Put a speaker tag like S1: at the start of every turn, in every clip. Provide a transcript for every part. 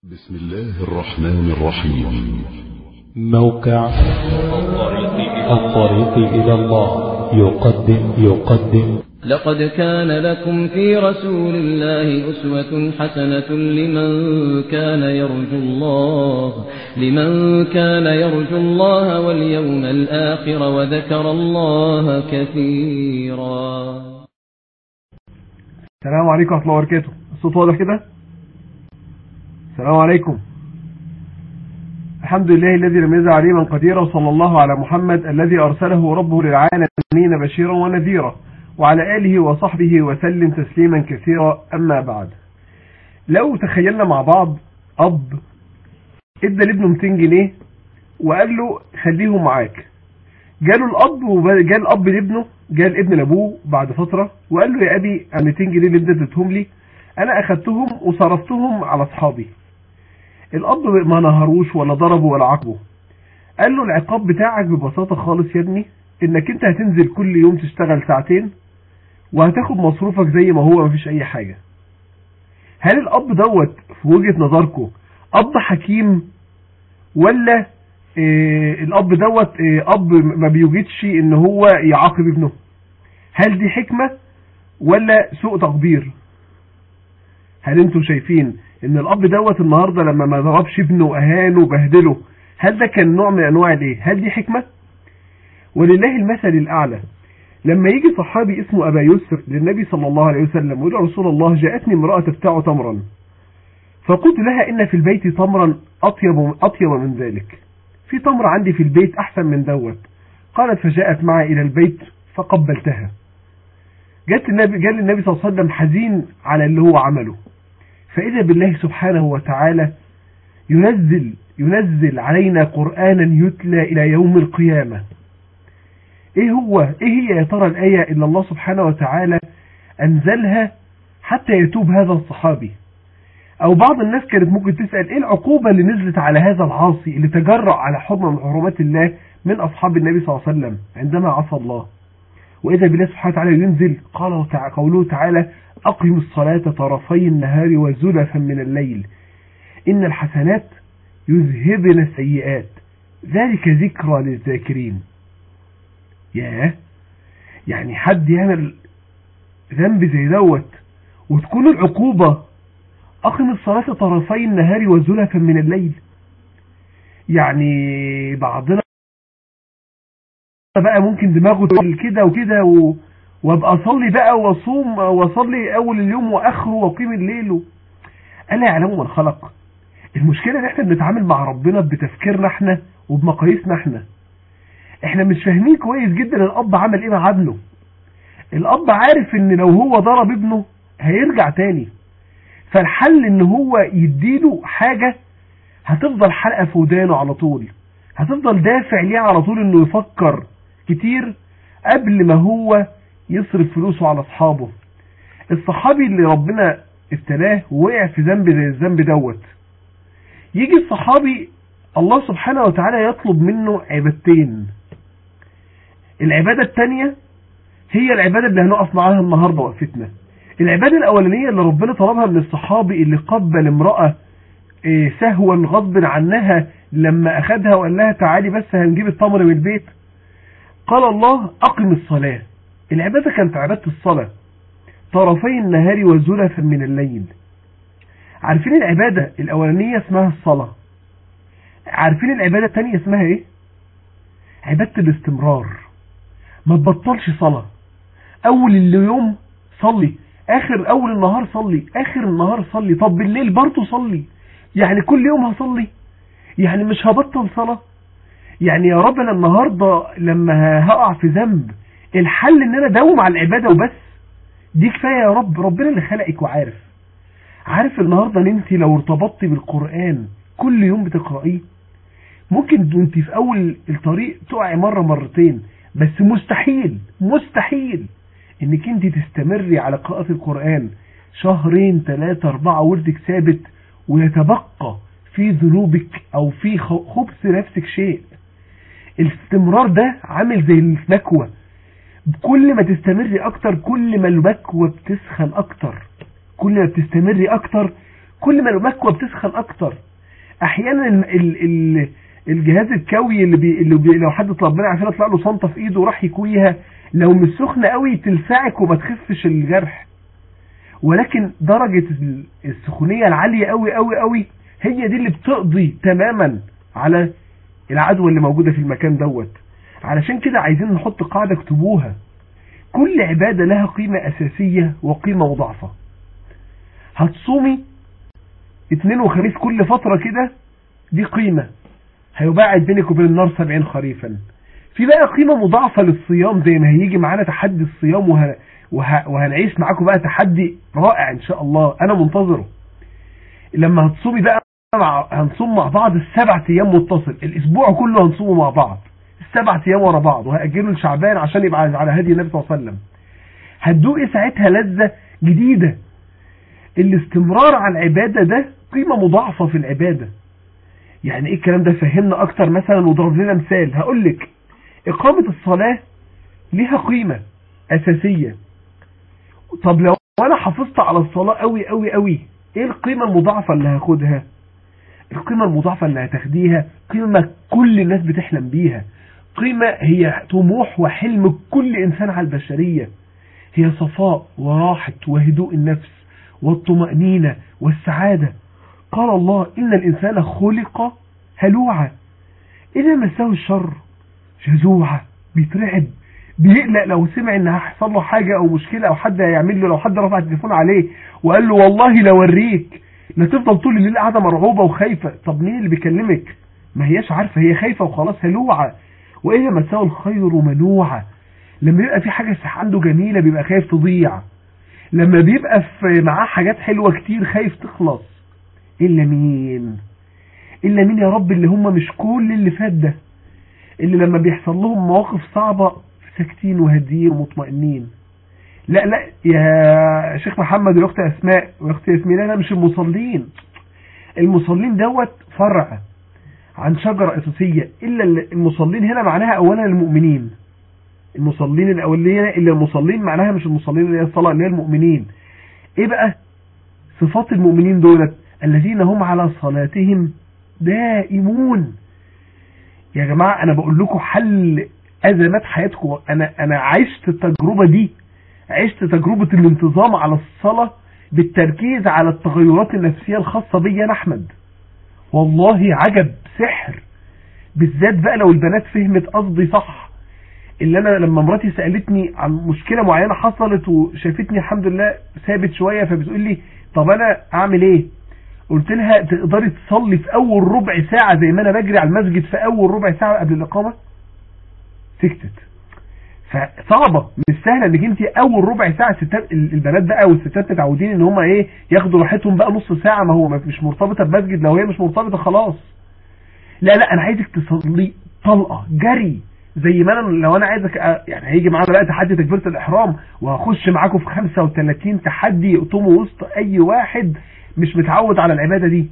S1: بسم الله الرحمن الرحيم
S2: موقع الطريق إلى الله يقدم يقدم
S3: لقد كان لكم في رسول الله أسوة حسنة لمن كان يرجو الله لمن كان يرجو الله واليوم الآخر وذكر الله كثيرا
S4: السلام عليكم ورحمة الله وبركاته الصوت واضح كده السلام عليكم الحمد لله الذي لم يزل عليما قديرا وصلى الله على محمد الذي أرسله ربه للعالمين بشيرا ونذيرا وعلى آله وصحبه وسلم تسليما كثيرا أما بعد لو تخيلنا مع بعض أب ادى لابنه 200 جنيه وقال له خليهم معاك جاله الأب وجاء الأب لابنه جاء الابن لأبوه بعد فترة وقال له يا أبي ال 200 جنيه اللي انت اديتهم لي أنا أخدتهم وصرفتهم على أصحابي الأب ما نهروش ولا ضربه ولا عاقبه قال له العقاب بتاعك ببساطة خالص يا ابني انك انت هتنزل كل يوم تشتغل ساعتين وهتاخد مصروفك زي ما هو مفيش اي حاجة هل الاب دوت في وجهة نظركم اب حكيم ولا إيه الاب دوت إيه اب ما بيوجدش ان هو يعاقب ابنه هل دي حكمة ولا سوء تقدير هل انتم شايفين ان الاب دوت النهاردة لما ما ضربش ابنه واهانه وبهدله هل ده كان نوع من انواع الايه هل دي حكمة ولله المثل الاعلى لما يجي صحابي اسمه ابا يسر للنبي صلى الله عليه وسلم ويقول يا رسول الله جاءتني امرأة تبتاع تمرا فقلت لها ان في البيت تمرا اطيب اطيب من ذلك في تمر عندي في البيت احسن من دوت قالت فجاءت معي الى البيت فقبلتها جاءت النبي جاء النبي صلى الله عليه وسلم حزين على اللي هو عمله فإذا بالله سبحانه وتعالى ينزل ينزل علينا قرآنا يتلى إلى يوم القيامة إيه هو إيه هي يا ترى الآية إلا الله سبحانه وتعالى أنزلها حتى يتوب هذا الصحابي أو بعض الناس كانت ممكن تسأل إيه العقوبة اللي نزلت على هذا العاصي اللي تجرأ على حرمة من حرمات الله من أصحاب النبي صلى الله عليه وسلم عندما عصى الله وإذا بالله سبحانه وتعالى ينزل قال قوله تعالى أقم الصلاة طرفي النهار وزلفا من الليل إن الحسنات يذهبن السيئات ذلك ذكرى للذاكرين ياه يعني حد يعمل ذنب زي دوت وتكون العقوبة أقم الصلاة طرفي النهار وزلفا من الليل يعني بعضنا بقى ممكن دماغه تقول كده وكده و... وابقى اصلي بقى واصوم واصلي اول اليوم واخره واقيم الليل الا يعلم من خلق المشكله ان احنا بنتعامل مع ربنا بتفكيرنا احنا وبمقاييسنا احنا احنا مش فاهمين كويس جدا الاب عمل ايه مع ابنه الاب عارف ان لو هو ضرب ابنه هيرجع تاني فالحل ان هو يديله حاجه هتفضل حلقه في ودانه على طول هتفضل دافع ليه على طول انه يفكر كتير قبل ما هو يصرف فلوسه على اصحابه الصحابي اللي ربنا ابتلاه ووقع في ذنب زي الذنب دوت يجي الصحابي الله سبحانه وتعالى يطلب منه عبادتين العبادة الثانية هي العبادة اللي هنقف معاها النهاردة وقفتنا العبادة الأولانية اللي ربنا طلبها من الصحابي اللي قبل امرأة سهوا غصب عنها لما أخدها وقال لها تعالي بس هنجيب التمر من البيت قال الله أقم الصلاة العبادة كانت عبادة الصلاة طرفي النهار وزلفا من الليل عارفين العبادة الأولانية اسمها الصلاة عارفين العبادة الثانية اسمها ايه عبادة الاستمرار ما تبطلش صلاة أول اليوم صلي آخر أول النهار صلي آخر النهار صلي طب بالليل برضه صلي يعني كل يوم هصلي يعني مش هبطل صلاة يعني يا رب انا النهاردة لما هقع في ذنب الحل ان انا اداوم على العبادة وبس دي كفاية يا رب ربنا اللي خلقك وعارف عارف النهاردة ان انت لو ارتبطتي بالقرآن كل يوم بتقرأيه ممكن وانت في اول الطريق تقعي مرة مرتين بس مستحيل مستحيل انك انت تستمري على قراءة القرآن شهرين ثلاثة اربعة وردك ثابت ويتبقى في ذنوبك او في خبث نفسك شيء الاستمرار ده عامل زي المكوى كل ما تستمري اكتر كل ما المكوى بتسخن اكتر كل ما بتستمري اكتر كل ما المكوى بتسخن اكتر احيانا ال ال الجهاز الكوي اللي, بي اللي بي لو حد طلب مني عشان يطلع له صنطه في ايده وراح يكويها لو مش سخنه قوي تلسعك وما تخفش الجرح ولكن درجة السخونية العالية قوي قوي قوي هي دي اللي بتقضي تماما على العدوى اللي موجودة في المكان دوت علشان كده عايزين نحط قاعدة اكتبوها كل عبادة لها قيمة أساسية وقيمة مضاعفة هتصومي اثنين وخميس كل فترة كده دي قيمة هيباعد بينك وبين النار سبعين خريفا في بقى قيمة مضاعفة للصيام زي ما هيجي معانا تحدي الصيام وه... وه... وهنعيش معاكم بقى تحدي رائع ان شاء الله انا منتظره لما هتصومي بقى مع... هنصوم مع بعض السبع ايام متصل الاسبوع كله هنصومه مع بعض السبع ايام ورا بعض وهاجله لشعبان عشان يبقى على هدي النبي صلى الله عليه وسلم هتدوقي ساعتها لذة جديدة الاستمرار على العبادة ده قيمة مضاعفة في العبادة يعني ايه الكلام ده فهمنا اكتر مثلا وضرب لنا مثال هقول لك اقامة الصلاة ليها قيمة اساسية طب لو انا حافظت على الصلاة قوي قوي قوي ايه القيمة المضاعفة اللي هاخدها القيمة المضاعفة اللي هتاخديها قيمة كل الناس بتحلم بيها قيمة هي طموح وحلم كل انسان على البشرية هي صفاء وراحة وهدوء النفس والطمأنينة والسعادة قال الله إن الإنسان خلق هلوعا إذا مساه الشر جزوعا بيترعب بيقلق لو سمع ان هيحصل له حاجة او مشكلة او حد هيعمل له لو حد رفع التليفون عليه وقال له والله لو اوريك لا تفضل طول الليل قاعدة مرعوبة وخايفة طب مين اللي بيكلمك ما هياش عارفة هي خايفة وخلاص هلوعة وإذا مساه الخير منوعا لما يبقى في حاجة عنده جميلة بيبقى خايف تضيع لما بيبقى في معاه حاجات حلوة كتير خايف تخلص إلا مين إلا مين يا رب اللي هم مش كل اللي فات ده اللي لما بيحصل لهم مواقف صعبة ساكتين وهاديين ومطمئنين لا لا يا شيخ محمد ويا اختي اسماء ويا اختي ياسمين انا مش المصلين المصلين دوت فرع عن شجرة اساسية الا المصلين هنا معناها اولا المؤمنين المصلين الاولين الا المصلين معناها مش المصلين اللي هي الصلاة اللي هي المؤمنين ايه بقى صفات المؤمنين دولت الذين هم على صلاتهم دائمون يا جماعة انا بقول لكم حل ازمات حياتكم انا انا عشت التجربة دي عشت تجربة الانتظام على الصلاة بالتركيز على التغيرات النفسية الخاصة بي انا احمد والله عجب سحر بالذات بقى لو البنات فهمت قصدي صح اللي انا لما مراتي سألتني عن مشكلة معينة حصلت وشافتني الحمد لله ثابت شوية فبتقول لي طب انا اعمل ايه قلت لها تقدري تصلي في اول ربع ساعة زي ما انا بجري على المسجد في اول ربع ساعة قبل الاقامة سكتت فصعبة مش سهلة انك انت اول ربع ساعة ستات البنات بقى والستات متعودين ان هم ايه ياخدوا راحتهم بقى نص ساعة ما هو مش مرتبطة بمسجد لو هي مش مرتبطة خلاص لا لا انا عايزك تصلي طلقة جري زي ما انا لو انا عايزك يعني هيجي معانا بقى تحدي تكبيرة الاحرام وهخش معاكم في 35 تحدي يقطموا وسط اي واحد مش متعود على العبادة دي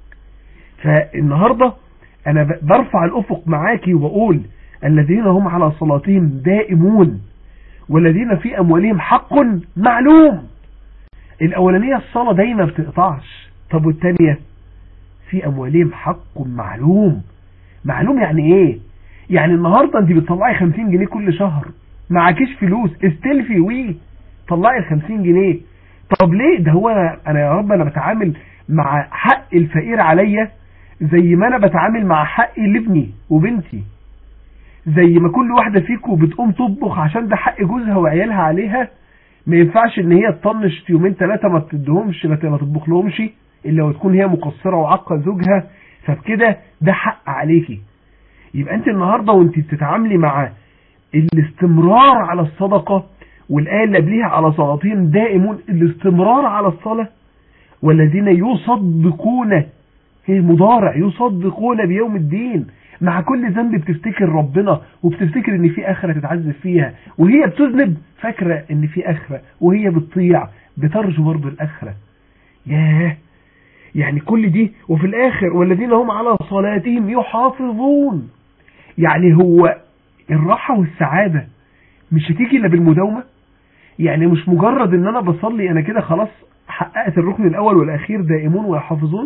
S4: فالنهاردة انا برفع الافق معاكي وبقول الذين هم على صلاتهم دائمون والذين في اموالهم حق معلوم الاولانية الصلاة دايما بتقطعش طب والتانية في اموالهم حق معلوم معلوم يعني ايه يعني النهاردة انت بتطلعي 50 جنيه كل شهر معكيش فلوس استلفي وي طلعي ال 50 جنيه طب ليه ده هو انا يا رب انا بتعامل مع حق الفقير عليا زي ما انا بتعامل مع حقي لابني وبنتي زي ما كل واحدة فيكم بتقوم تطبخ عشان ده حق جوزها وعيالها عليها ما ينفعش ان هي تطنش يومين ثلاثة ما تدهمش ما تطبخ لهمش الا وتكون هي مقصرة وعقة زوجها فبكده ده حق عليكي يبقى انت النهاردة وانت بتتعاملي مع الاستمرار على الصدقة والآية اللي قبليها على صلاتهم دائمون الاستمرار على الصلاة والذين يصدقون هي مضارع يصدقون بيوم الدين مع كل ذنب بتفتكر ربنا وبتفتكر ان في اخرة تتعذب فيها وهي بتذنب فاكرة ان في اخرة وهي بتطيع بترجو برضو الاخرة ياه يعني كل دي وفي الاخر والذين هم على صلاتهم يحافظون يعني هو الراحة والسعادة مش هتيجي الا بالمداومة يعني مش مجرد ان انا بصلي انا كده خلاص حققت الركن الاول والاخير دائمون ويحافظون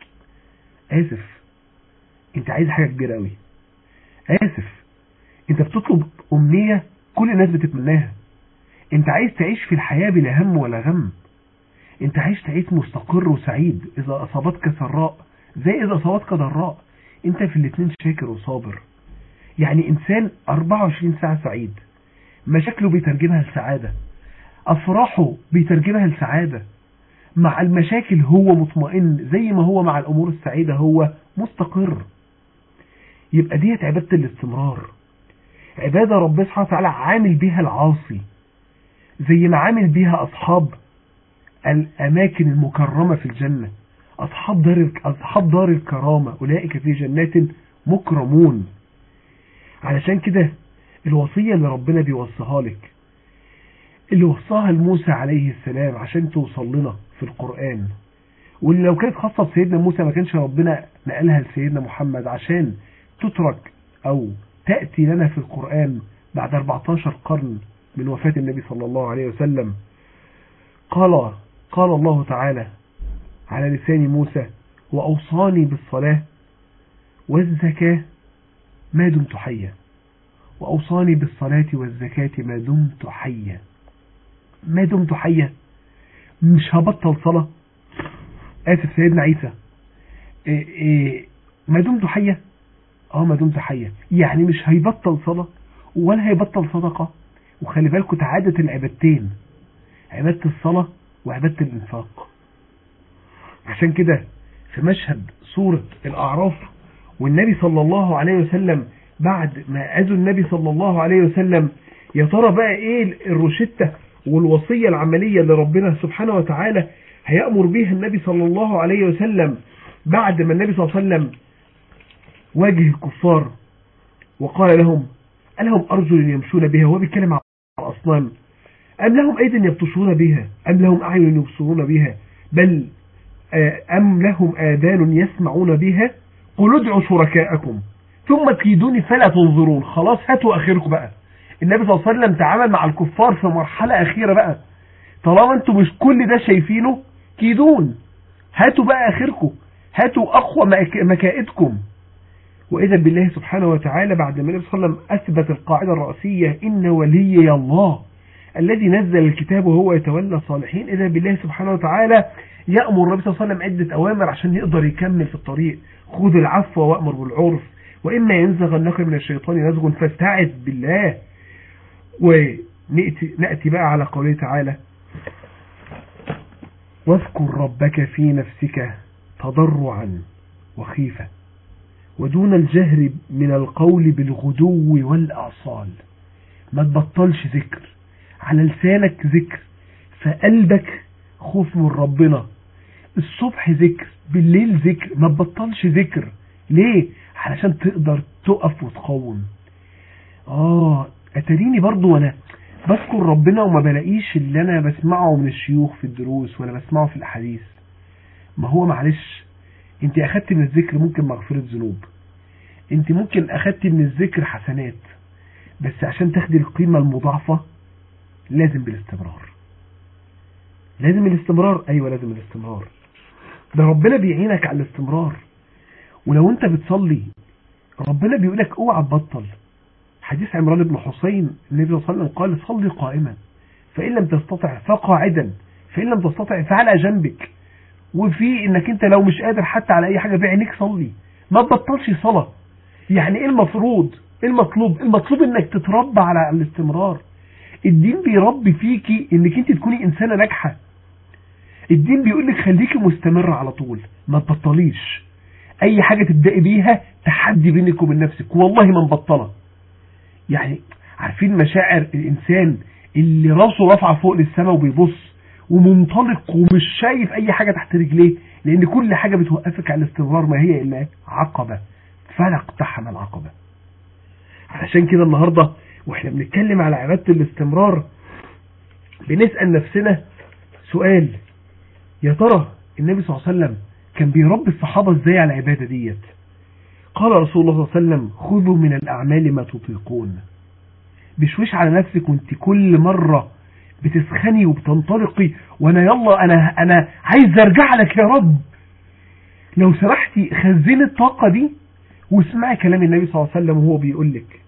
S4: اسف انت عايز حاجة كبيرة قوي اسف انت بتطلب امنية كل الناس بتتمناها انت عايز تعيش في الحياة بلا هم ولا غم انت عايز تعيش مستقر وسعيد اذا اصابتك سراء زي اذا اصابتك ضراء انت في الاتنين شاكر وصابر يعني انسان 24 ساعة سعيد مشاكله بيترجمها لسعادة افراحه بيترجمها لسعادة مع المشاكل هو مطمئن زي ما هو مع الامور السعيدة هو مستقر يبقى ديت عبادة الاستمرار عبادة رب سبحانه وتعالى عامل بيها العاصي زي ما عامل بيها أصحاب الأماكن المكرمة في الجنة أصحاب دار, أصحاب دار الكرامة أولئك في جنات مكرمون علشان كده الوصية اللي ربنا بيوصيها لك اللي وصاها لموسى عليه السلام عشان توصل لنا في القرآن واللي لو كانت خاصة بسيدنا موسى ما كانش ربنا نقلها لسيدنا محمد عشان تترك أو تأتي لنا في القرآن بعد 14 قرن من وفاة النبي صلى الله عليه وسلم قال قال الله تعالى على لسان موسى وأوصاني بالصلاة والزكاة ما دمت حيا وأوصاني بالصلاة والزكاة ما دمت حيا ما دمت حيا مش هبطل صلاة آسف سيدنا عيسى إيه إيه ما دمت حيا اه ما دمت حيا يعني مش هيبطل صلاة ولا هيبطل صدقة وخلي بالكم تعادة العبادتين عبادة الصلاة وعبادة الإنفاق عشان كده في مشهد سورة الأعراف والنبي صلى الله عليه وسلم بعد ما أذوا النبي صلى الله عليه وسلم يا ترى بقى ايه الروشتة والوصية العملية اللي ربنا سبحانه وتعالى هيأمر بيها النبي صلى الله عليه وسلم بعد ما النبي صلى الله عليه وسلم واجه الكفار وقال لهم ألهم أرجل يمشون بها وهو بيتكلم عن الأصنام أم لهم أيدي يبطشون بها أم لهم أعين يبصرون بها بل أم لهم آذان يسمعون بها قل ادعوا شركاءكم ثم تكيدوني فلا تنظرون خلاص هاتوا آخركم بقى النبي صلى الله عليه وسلم تعامل مع الكفار في مرحلة أخيرة بقى طالما انتم مش كل ده شايفينه كيدون هاتوا بقى آخركم هاتوا أقوى مكائدكم وإذا بالله سبحانه وتعالى بعد ما النبي صلى الله عليه وسلم أثبت القاعدة الرئيسية إن ولي الله الذي نزل الكتاب وهو يتولى الصالحين إذا بالله سبحانه وتعالى يأمر النبي صلى الله عليه وسلم عدة أوامر عشان يقدر يكمل في الطريق خذ العفو وأمر بالعرف وإما ينزغنك من الشيطان نزغ فاستعذ بالله ونأتي نأتي بقى على قوله تعالى واذكر ربك في نفسك تضرعا وخيفة ودون الجهر من القول بالغدو والأعصال ما تبطلش ذكر على لسانك ذكر فقلبك خوف من ربنا الصبح ذكر بالليل ذكر ما تبطلش ذكر ليه علشان تقدر تقف وتقاوم اه اتريني برضو وانا بذكر ربنا وما بلاقيش اللي انا بسمعه من الشيوخ في الدروس ولا بسمعه في الاحاديث ما هو معلش انت اخدت من الذكر ممكن مغفرة ذنوب انت ممكن اخدت من الذكر حسنات بس عشان تاخدي القيمة المضاعفة لازم بالاستمرار لازم الاستمرار ايوه لازم الاستمرار ده ربنا بيعينك على الاستمرار ولو انت بتصلي ربنا بيقولك اوعى تبطل حديث عمران بن حسين النبي صلى الله عليه وسلم قال صلي قائما فإن لم تستطع فقاعدا فإن لم تستطع فعلى جنبك وفي انك انت لو مش قادر حتى على اي حاجة بعينيك صلي ما تبطلش صلاة يعني ايه المفروض ايه المطلوب المطلوب انك تتربى على الاستمرار الدين بيربي فيكي انك انت تكوني انسانة ناجحة الدين بيقول لك خليكي مستمرة على طول ما تبطليش اي حاجة تبدأي بيها تحدي بينك وبين نفسك والله ما مبطلة يعني عارفين مشاعر الانسان اللي راسه رافعه فوق للسماء وبيبص ومنطلق ومش شايف اي حاجة تحت رجليه لان كل حاجة بتوقفك على الاستمرار ما هي الا عقبة فلا اقتحم العقبة علشان كده النهاردة واحنا بنتكلم على عبادة الاستمرار بنسأل نفسنا سؤال يا ترى النبي صلى الله عليه وسلم كان بيربي الصحابة ازاي على العبادة ديت قال رسول الله صلى الله عليه وسلم خذوا من الأعمال ما تطيقون بشويش على نفسك وانت كل مرة بتسخني وبتنطلقي وانا يلا انا انا عايز ارجع لك يا رب لو سمحتي خزني الطاقة دي واسمعي كلام النبي صلى الله عليه وسلم وهو بيقول لك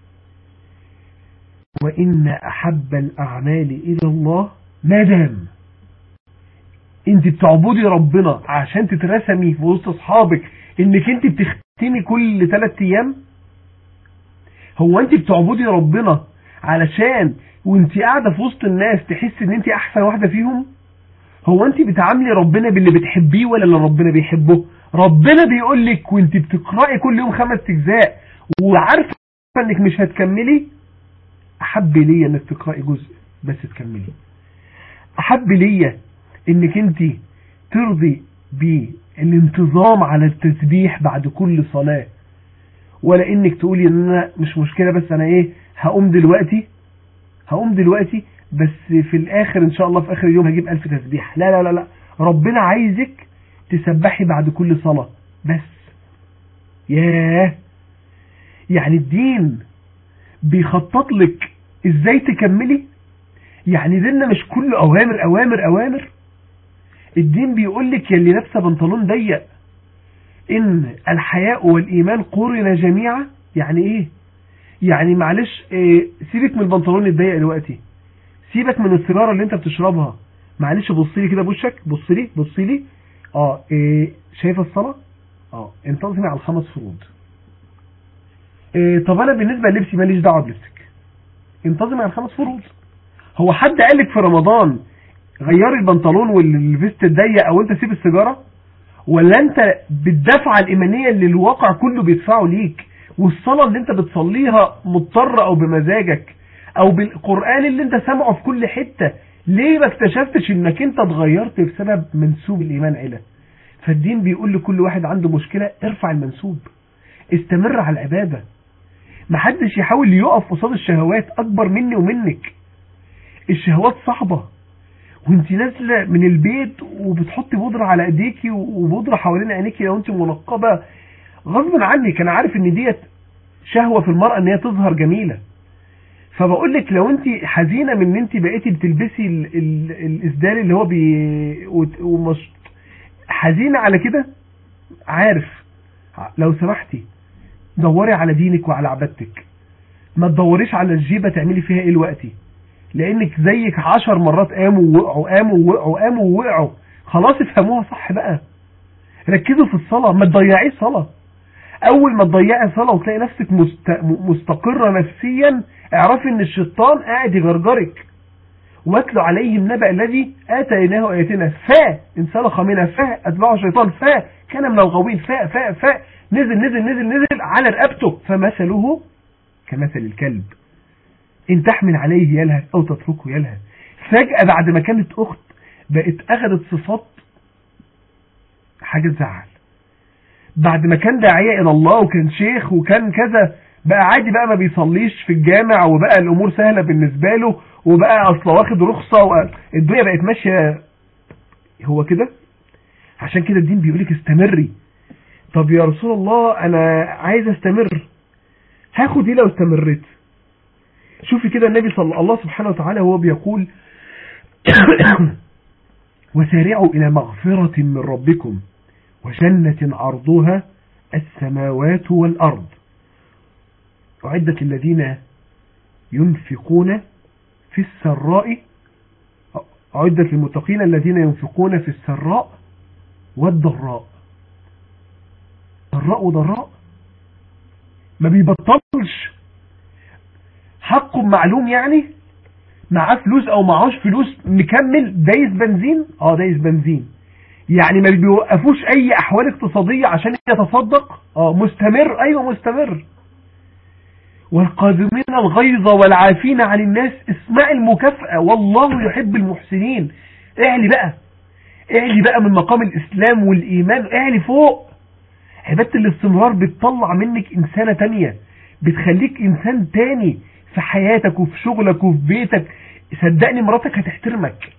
S4: وإن أحب الأعمال إلى الله ما دام انت بتعبدي ربنا عشان تترسمي في وسط اصحابك انك انت بتختمي كل ثلاث ايام هو انت بتعبدي ربنا علشان وانت قاعدة في وسط الناس تحس ان انت احسن واحدة فيهم هو انت بتعاملي ربنا باللي بتحبيه ولا اللي ربنا بيحبه ربنا بيقول لك وانت بتقرأي كل يوم خمس اجزاء وعارفة انك مش هتكملي احب ليا انك تقرأي جزء بس تكملي احب ليا انك انت ترضي بالانتظام على التسبيح بعد كل صلاة ولا انك تقولي ان انا مش مشكلة بس انا ايه هقوم دلوقتي هقوم دلوقتي بس في الاخر ان شاء الله في اخر اليوم هجيب الف تسبيح لا لا لا لا ربنا عايزك تسبحي بعد كل صلاة بس ياه يعني الدين بيخطط لك ازاي تكملي يعني ديننا مش كله اوامر اوامر اوامر الدين بيقول لك يلي لابسه بنطلون ضيق ان الحياء والايمان قرن جميعا يعني ايه يعني معلش إيه سيبك من البنطلون الضيق دلوقتي سيبك من السيجاره اللي انت بتشربها معلش بص لي كده بوشك بص لي بص لي اه إيه شايف الصلاه اه انتظمي على الخمس فروض إيه طب انا بالنسبه للبسي ماليش دعوه بلبسك انتظمي على الخمس فروض هو حد قال لك في رمضان غيري البنطلون والفيست الضيق او انت سيب السيجاره ولا انت بالدفعه الايمانيه اللي الواقع كله بيدفعه ليك والصلاه اللي انت بتصليها مضطر او بمزاجك او بالقران اللي انت سامعه في كل حته ليه ما اكتشفتش انك انت اتغيرت بسبب منسوب الايمان علا فالدين بيقول لكل واحد عنده مشكله ارفع المنسوب استمر على العباده محدش يحاول يقف قصاد الشهوات اكبر مني ومنك الشهوات صعبه وانت نازله من البيت وبتحطي بودره على ايديكي وبودره حوالين عينيكي لو انت منقبه غصب عنك انا عارف ان ديت شهوه في المراه ان هي تظهر جميله فبقول لك لو انت حزينه من ان انت بقيتي بتلبسي ال ال الاسدال اللي هو بي ومش حزينه على كده عارف لو سمحتي دوري على دينك وعلى عبادتك ما تدوريش على الجيبه تعملي فيها ايه دلوقتي لانك زيك عشر مرات قاموا ووقعوا قاموا ووقعوا قاموا ووقعوا خلاص افهموها صح بقى ركزوا في الصلاة ما تضيعيش صلاة اول ما تضيعي صلاة وتلاقي نفسك مست... مستقرة نفسيا اعرفي ان الشيطان قاعد يغرجرك واتلو عليهم نبأ الذي اتيناه اياتنا فا ان سلخ منها فا اتبعه الشيطان فا كان من الغاوين فا فا فا نزل نزل نزل نزل على رقبته فمثله كمثل الكلب ان تحمل عليه يلهث او تتركه يلهث فجأة بعد ما كانت اخت بقت اخذت صفات حاجة تزعل بعد ما كان داعية الى الله وكان شيخ وكان كذا بقى عادي بقى ما بيصليش في الجامع وبقى الامور سهلة بالنسبة له وبقى اصلا واخد رخصة الدنيا بقت ماشية هو كده عشان كده الدين بيقولك استمري طب يا رسول الله انا عايز استمر هاخد ايه لو استمريت شوفي كده النبي صلى الله سبحانه وتعالى هو بيقول وسارعوا إلى مغفرة من ربكم وجنة عرضها السماوات والأرض أعدت الذين ينفقون في السراء أعدت للمتقين الذين ينفقون في السراء والضراء ضراء وضراء ما بيبطلش حقه معلوم يعني معاه فلوس او معهوش فلوس مكمل دايس بنزين اه دايس بنزين يعني ما بيوقفوش اي احوال اقتصادية عشان يتصدق اه مستمر ايوه مستمر والقادمين الغيظ والعافين عن الناس اسمع المكافأة والله يحب المحسنين اعلي بقى اعلي بقى من مقام الاسلام والايمان اعلي فوق عبادة الاستمرار بتطلع منك انسانة تانية بتخليك انسان تاني في حياتك وفي شغلك وفي بيتك صدقني مراتك هتحترمك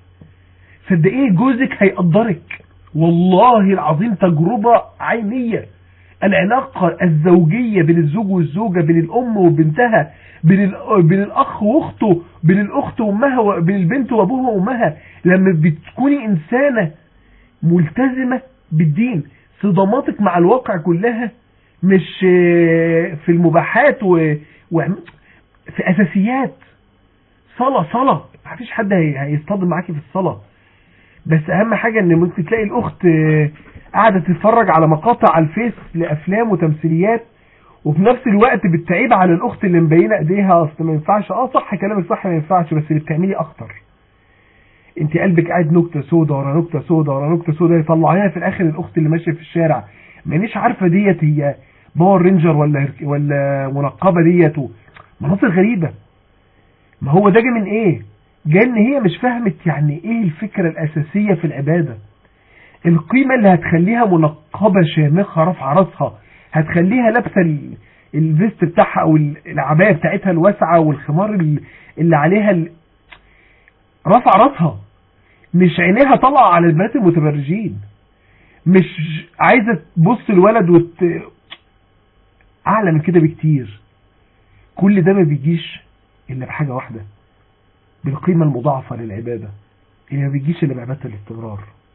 S4: صدقيني جوزك هيقدرك والله العظيم تجربة عينية العلاقة الزوجية بين الزوج والزوجة بين الأم وبنتها بين, ال- بين الأخ وأخته بين الأخت وأمها وبين البنت وأبوها وأمها لما بتكوني إنسانة ملتزمة بالدين صداماتك مع الواقع كلها مش آه، في المباحات و... و... في أساسيات صلاة صلاة مفيش حد هي- هيصطدم معاكي في الصلاة بس اهم حاجة ان ممكن تلاقي الاخت آه، قاعدة تتفرج على مقاطع على الفيس لافلام وتمثيليات وفي نفس الوقت بتعيب على الاخت اللي مبينه ايديها اصل ما ينفعش اه صح كلامك صح ما ينفعش بس اللي بتعملي اكتر انت قلبك قاعد نكته سودا ورا نكته سودا ورا نكته سودا يطلعيها في الاخر الاخت اللي ماشيه في الشارع مانيش عارفه ديت هي باور رينجر ولا ولا منقبه ديت مناظر غريبه ما هو ده جه من ايه جاي ان هي مش فهمت يعني ايه الفكره الاساسيه في العباده القيمه اللي هتخليها منقبه شامخه رافعه راسها هتخليها لابسه ال- الفيست بتاعها او ال- العبايه بتاعتها الواسعه والخمار ال- اللي عليها ال- رافعه راسها مش عينيها طالعه على البنات المتبرجين مش عايزه تبص الولد وت... اعلى من كده بكتير كل ده ما بيجيش الا بحاجه واحده بالقيمه المضاعفه للعباده اللي ما بيجيش الا بعباده الاستمرار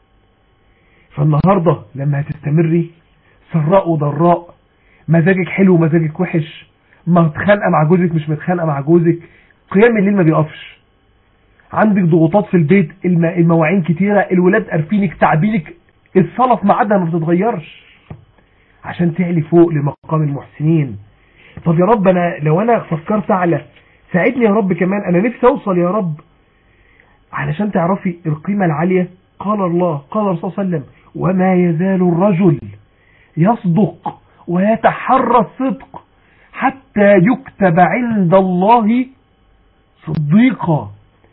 S4: فالنهارده لما هتستمري سراء وضراء مزاجك حلو ومزاجك وحش متخانقه مع جوزك مش متخانقه مع جوزك قيام الليل ما بيقفش عندك ضغوطات في البيت الم- المواعين كتيره الولاد قارفينك تعبينك الصلاه في ميعادها ما بتتغيرش عشان تعلي فوق لمقام المحسنين طب يا رب انا لو انا فكرت اعلى ساعدني يا رب كمان انا نفسي اوصل يا رب علشان تعرفي القيمة العالية قال الله قال الرسول صلى الله عليه وسلم وما يزال الرجل يصدق ويتحرى الصدق حتى يكتب عند الله صديقا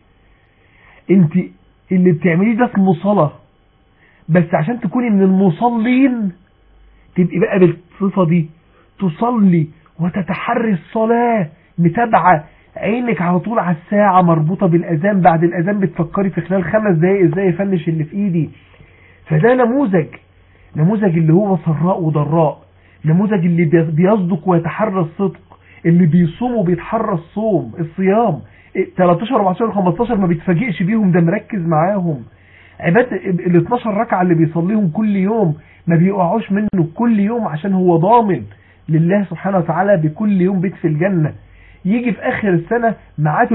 S4: انت اللي بتعمليه ده اسمه صلاة بس عشان تكوني من المصلين تبقي بقى بالصفة دي تصلي وتتحري الصلاة متابعة عينك على طول على الساعة مربوطة بالأذان بعد الأذان بتفكري في خلال خمس دقايق ازاي افنش اللي في ايدي فده نموذج نموذج اللي هو سراء وضراء نموذج اللي بي- بيصدق ويتحرى الصدق اللي بيصوم وبيتحرى الصوم الصيام إيه، 13 14 15 ما بيتفاجئش بيهم ده مركز معاهم عبادة ال 12 ركعة اللي بيصليهم كل يوم ما بيقعوش منه كل يوم عشان هو ضامن لله سبحانه وتعالى بكل يوم بيت في الجنة يجي في اخر السنة معاه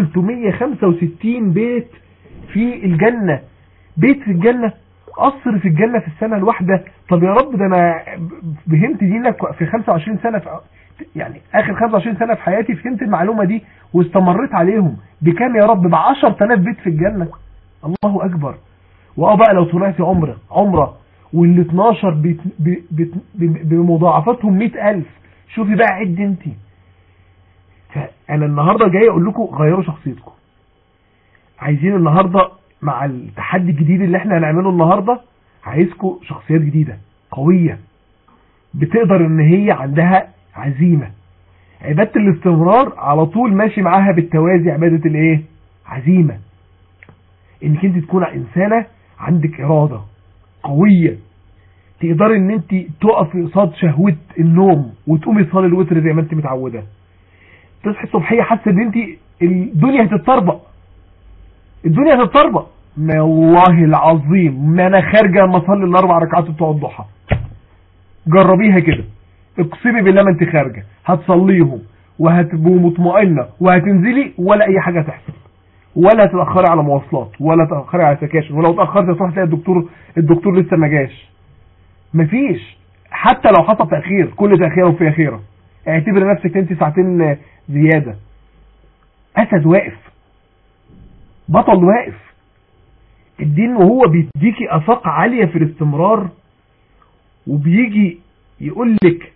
S4: 365 بيت في الجنة بيت في الجنة قصر في الجنة في السنة الواحدة طب يا رب ده انا فهمت دينك في 25 سنة في يعني اخر 25 سنة في حياتي فهمت المعلومة دي واستمريت عليهم بكام يا رب ب 10000 بيت في الجنة الله اكبر واه بقى لو طلعت عمره عمره وال 12 بت- ب- بت- ب- بمضاعفاتهم 100000 شوفي بقى عد انت فانا النهارده جاي اقول لكم غيروا شخصيتكم عايزين النهارده مع التحدي الجديد اللي احنا هنعمله النهارده عايزكم شخصيات جديده قويه بتقدر ان هي عندها عزيمه عباده الاستمرار على طول ماشي معاها بالتوازي عباده الايه عزيمه انك انت تكون انسانه عندك اراده قويه تقدري ان انت تقفي قصاد شهوه النوم وتقومي تصلي الوتر زي ما انت متعوده تصحي الصبحيه حاسه ان انت الدنيا هتتطربق الدنيا هتتطربق ما والله العظيم ما انا خارجه اما اصلي الاربع ركعات بتوع الضحى جربيها كده اقسمي بالله ما انت خارجه هتصليهم وهتبقوا مطمئنه وهتنزلي ولا اي حاجه تحصل ولا تتاخري على مواصلات ولا تتاخري على سكاشن ولو اتاخرت تروح تلاقي الدكتور الدكتور لسه ما جاش مفيش حتى لو حصل تاخير كل تاخير وفي خيره اعتبر نفسك انت ساعتين زياده اسد واقف بطل واقف الدين وهو بيديكي افاق عاليه في الاستمرار وبيجي يقول لك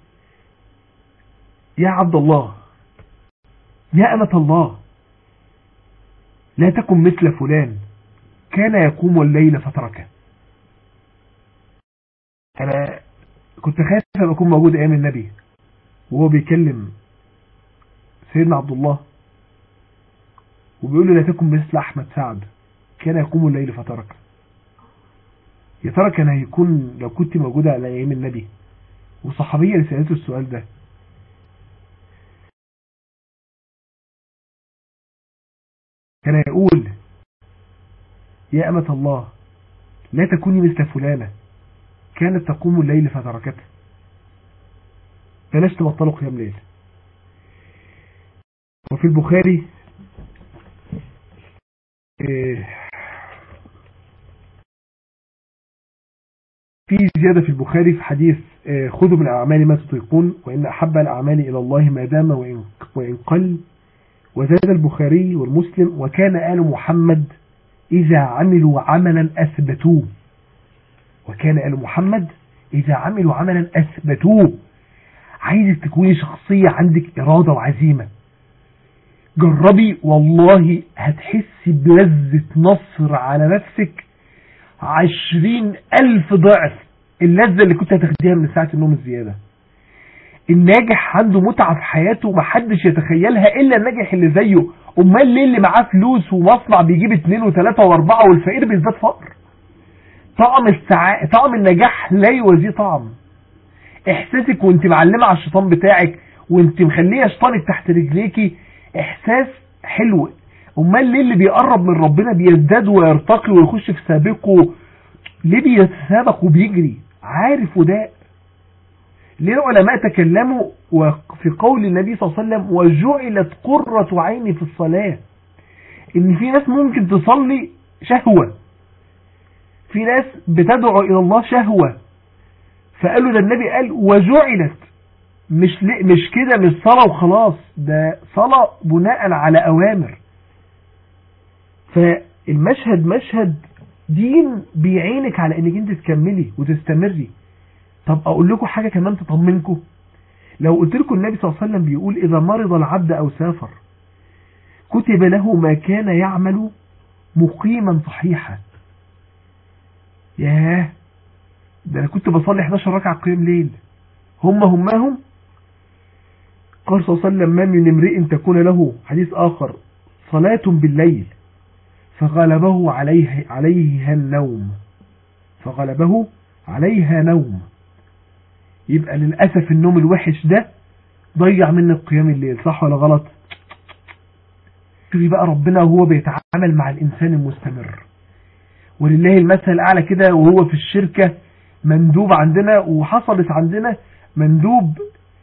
S4: يا عبد الله يا أمة الله لا تكن مثل فلان كان يقوم الليل فتركه أنا كنت خايف أن أكون موجود أيام النبي وهو بيكلم سيدنا عبد الله وبيقول له لا تكن مثل أحمد سعد كان يقوم الليل فتركه يا ترى كان هيكون لو كنت موجودة على أيام النبي وصحابية اللي سألته السؤال ده كان يقول يا أمة الله لا تكوني مثل فلانة كانت تقوم الليل فتركته بلاش تبطلوا قيام ليل وفي البخاري في زيادة في البخاري في حديث خذوا من الأعمال ما تطيقون وإن أحب الأعمال إلى الله ما دام وإن, وإن قل وزاد البخاري والمسلم وكان آل محمد إذا عملوا عملا أثبتوه وكان آل محمد إذا عملوا عملا أثبتوه عايزك تكوني شخصية عندك إرادة وعزيمة جربي والله هتحسي بلذة نصر على نفسك عشرين ألف ضعف اللذة اللي كنت هتاخديها من ساعة النوم الزيادة الناجح عنده متعة في حياته محدش يتخيلها إلا الناجح اللي زيه أمال ليه اللي معاه فلوس ومصنع بيجيب اتنين وتلاتة واربعة والفقير بيزداد فقر طعم السعاء طعم النجاح لا يوازيه طعم احساسك وانت معلمة على الشيطان بتاعك وانت مخليه شيطانك تحت رجليكي احساس حلو امال ليه اللي بيقرب من ربنا بيزداد ويرتقي ويخش في سابقه ليه بيتسابق وبيجري عارف وده ليه العلماء تكلموا في قول النبي صلى الله عليه وسلم وجعلت قرة عيني في الصلاة ان في ناس ممكن تصلي شهوة في ناس بتدعو الى الله شهوة فقالوا ده النبي قال وجعلت مش مش كده مش صلاة وخلاص ده صلاة بناء على اوامر فالمشهد مشهد دين بيعينك على انك انت تكملي وتستمري طب اقول لكم حاجة كمان تطمنكم لو قلت لكم النبي صلى الله عليه وسلم بيقول اذا مرض العبد او سافر كتب له ما كان يعمل مقيما صحيحا ياه ده انا كنت بصلي 11 ركعة قيام ليل هم همهم قال صلى الله عليه وسلم ما من امرئ تكون له حديث اخر صلاة بالليل فغلبه عليه عليها النوم فغلبه عليها نوم يبقى للأسف النوم الوحش ده ضيع منك قيام الليل صح ولا غلط شوفي بقى ربنا وهو بيتعامل مع الإنسان المستمر ولله المثل الأعلى كده وهو في الشركة مندوب عندنا وحصلت عندنا مندوب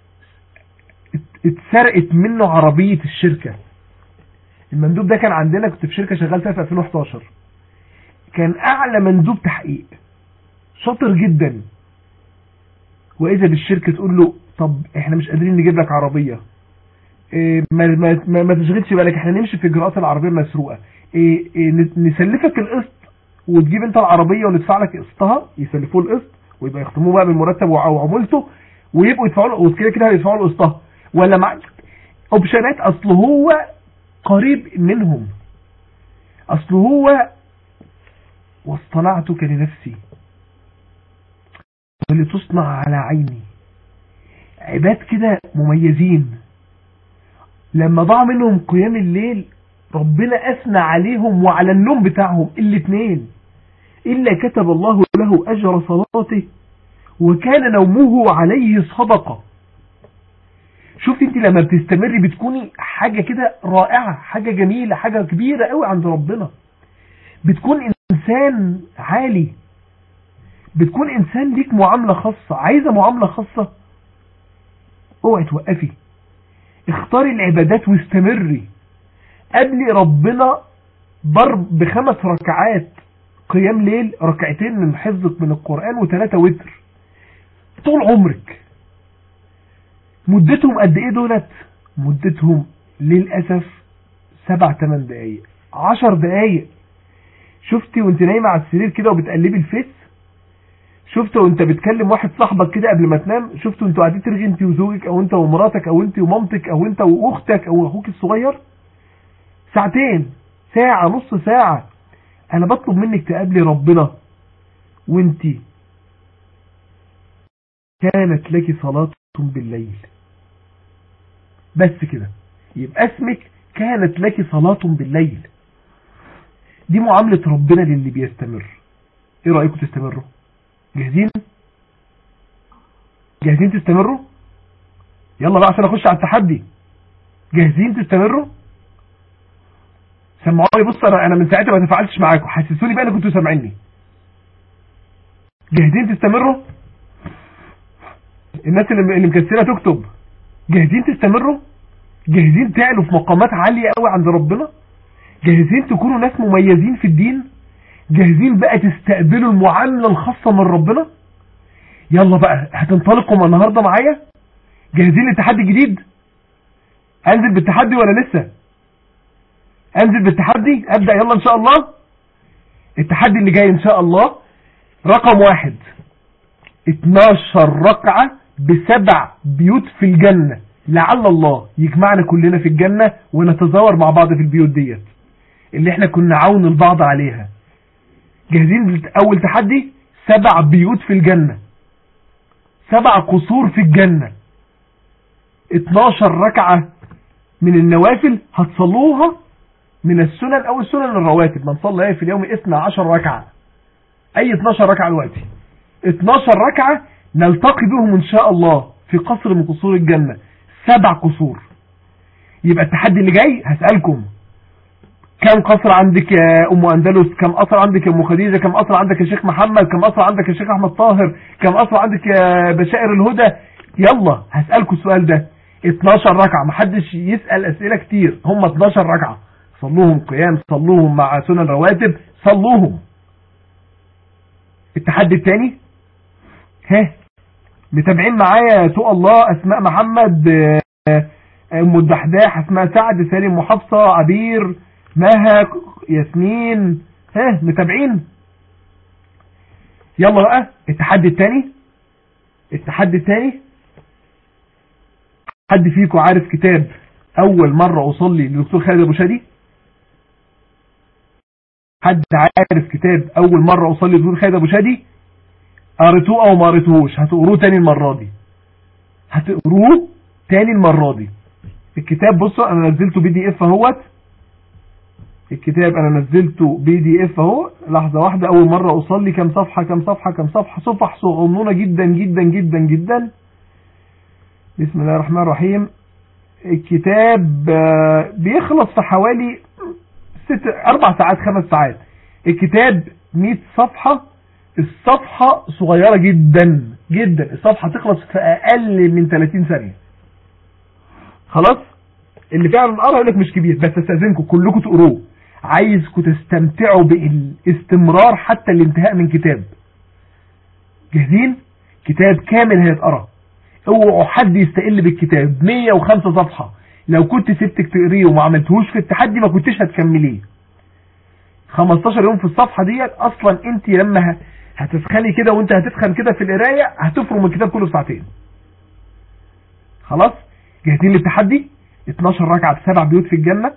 S4: اتسرقت منه عربية الشركة المندوب ده كان عندنا كنت في شركة شغال فيها في 2011 كان أعلى مندوب تحقيق شاطر جدا وإذا بالشركة تقول له طب احنا مش قادرين نجيب لك عربية إيه ما, ما, ما, ما تشغلش بالك احنا نمشي في إجراءات العربية المسروقة إيه إيه نسلفك القسط وتجيب انت العربية وندفع لك قسطها يسلفوه القسط ويبقى يختموه بقى بالمرتب وعمولته ويبقوا يدفعوا له وكده كده هيدفعوا له قسطها ولا مع اوبشنات اصل هو قريب منهم اصل هو واصطنعتك لنفسي ولتصنع على عيني عباد كده مميزين لما ضاع منهم قيام الليل ربنا أثنى عليهم وعلى النوم بتاعهم الاثنين إلا كتب الله له أجر صلاته وكان نومه عليه صدقة شوفي انت لما بتستمري بتكوني حاجة كده رائعة حاجة جميلة حاجة كبيرة قوي عند ربنا بتكون إنسان عالي بتكون إنسان ليك معاملة خاصة عايزة معاملة خاصة اوعي توقفي اختاري العبادات واستمري قبلي ربنا ضرب بخمس ركعات قيام ليل ركعتين من حفظك من القرآن وثلاثة وتر طول عمرك مدتهم قد ايه دولت مدتهم للأسف سبع تمن دقايق عشر دقايق شفتي وانت نايمة على السرير كده وبتقلبي الفيس شفت وانت بتكلم واحد صاحبك كده قبل ما تنام شفت وانتوا قاعدين ترغي انت وزوجك او انت ومراتك او انت ومامتك او انت واختك او اخوك الصغير ساعتين ساعة نص ساعة انا بطلب منك تقابلي ربنا وانت كانت لك صلاة بالليل بس كده يبقى اسمك كانت لك صلاة بالليل دي معاملة ربنا للي بيستمر ايه رأيكم تستمروا جاهزين جاهزين تستمروا يلا بقى عشان اخش على التحدي جاهزين تستمروا سمعوني بص انا انا من ساعتها ما تفاعلتش معاكم حسسوني بقى ان كنتوا سامعيني جاهزين تستمروا الناس اللي اللي مكسله تكتب جاهزين تستمروا جاهزين تعلوا في مقامات عالية قوي عند ربنا جاهزين تكونوا ناس مميزين في الدين جاهزين بقى تستقبلوا المعاملة الخاصة من ربنا يلا بقى هتنطلقوا النهاردة معايا جاهزين لتحدي جديد انزل بالتحدي ولا لسه انزل بالتحدي ابدأ يلا ان شاء الله التحدي اللي جاي ان شاء الله رقم واحد 12 ركعة بسبع بيوت في الجنة لعل الله يجمعنا كلنا في الجنة ونتزاور مع بعض في البيوت ديت اللي احنا كنا عون البعض عليها جاهزين اول تحدي سبع بيوت في الجنة سبع قصور في الجنة 12 ركعة من النوافل هتصلوها من السنن او السنن الرواتب من صلى في اليوم 12 ركعة اي 12 ركعة دلوقتي 12 ركعة نلتقي بهم ان شاء الله في قصر من قصور الجنة سبع قصور يبقى التحدي اللي جاي هسألكم كم قصر عندك يا ام اندلس كم قصر عندك يا ام خديجة كم قصر عندك يا شيخ محمد كم قصر عندك يا شيخ احمد طاهر كم قصر عندك يا بشائر الهدى يلا هسألكم السؤال ده 12 ركعة محدش يسأل اسئلة كتير هم 12 ركعة صلوهم قيام صلوهم مع سنن رواتب صلوهم التحدي الثاني ها متابعين معايا سوء الله اسماء محمد ام الدحداح اسماء سعد سالم محافظة عبير مها ياسمين ها متابعين يلا بقى التحدي الثاني التحدي الثاني حد فيكم عارف كتاب اول مرة اصلي للدكتور خالد ابو شادي حد عارف كتاب اول مرة اصلي للدكتور خالد ابو شادي قريتوه او ما قريتوهوش هتقروه تاني المرة دي هتقروه تاني المرة دي الكتاب بصوا انا نزلته بي دي اف اهوت الكتاب انا نزلته بي دي اف اهو لحظة واحدة اول مرة اصلي كم صفحة كم صفحة كم صفحة صفح صغنونة جدا جدا جدا جدا بسم الله الرحمن الرحيم الكتاب بيخلص في حوالي ست اربع ساعات خمس ساعات الكتاب 100 صفحة الصفحة صغيرة جدا جدا الصفحة تخلص في اقل من 30 ثانية خلاص اللي فعلا قرأ يقول لك مش كبير بس استاذنكم كلكم تقروه عايزكم تستمتعوا بالاستمرار حتى الانتهاء من كتاب جاهزين كتاب كامل هيتقرا اوعوا حد يستقل بالكتاب 105 صفحة لو كنت سبتك تقريه وما عملتهوش في التحدي ما كنتش هتكمليه 15 يوم في الصفحة ديت اصلا انت لما هتسخني كده وانت هتسخن كده في القرايه هتفرم الكتاب كله في ساعتين خلاص جاهزين للتحدي 12 ركعة بسبع بيوت في الجنة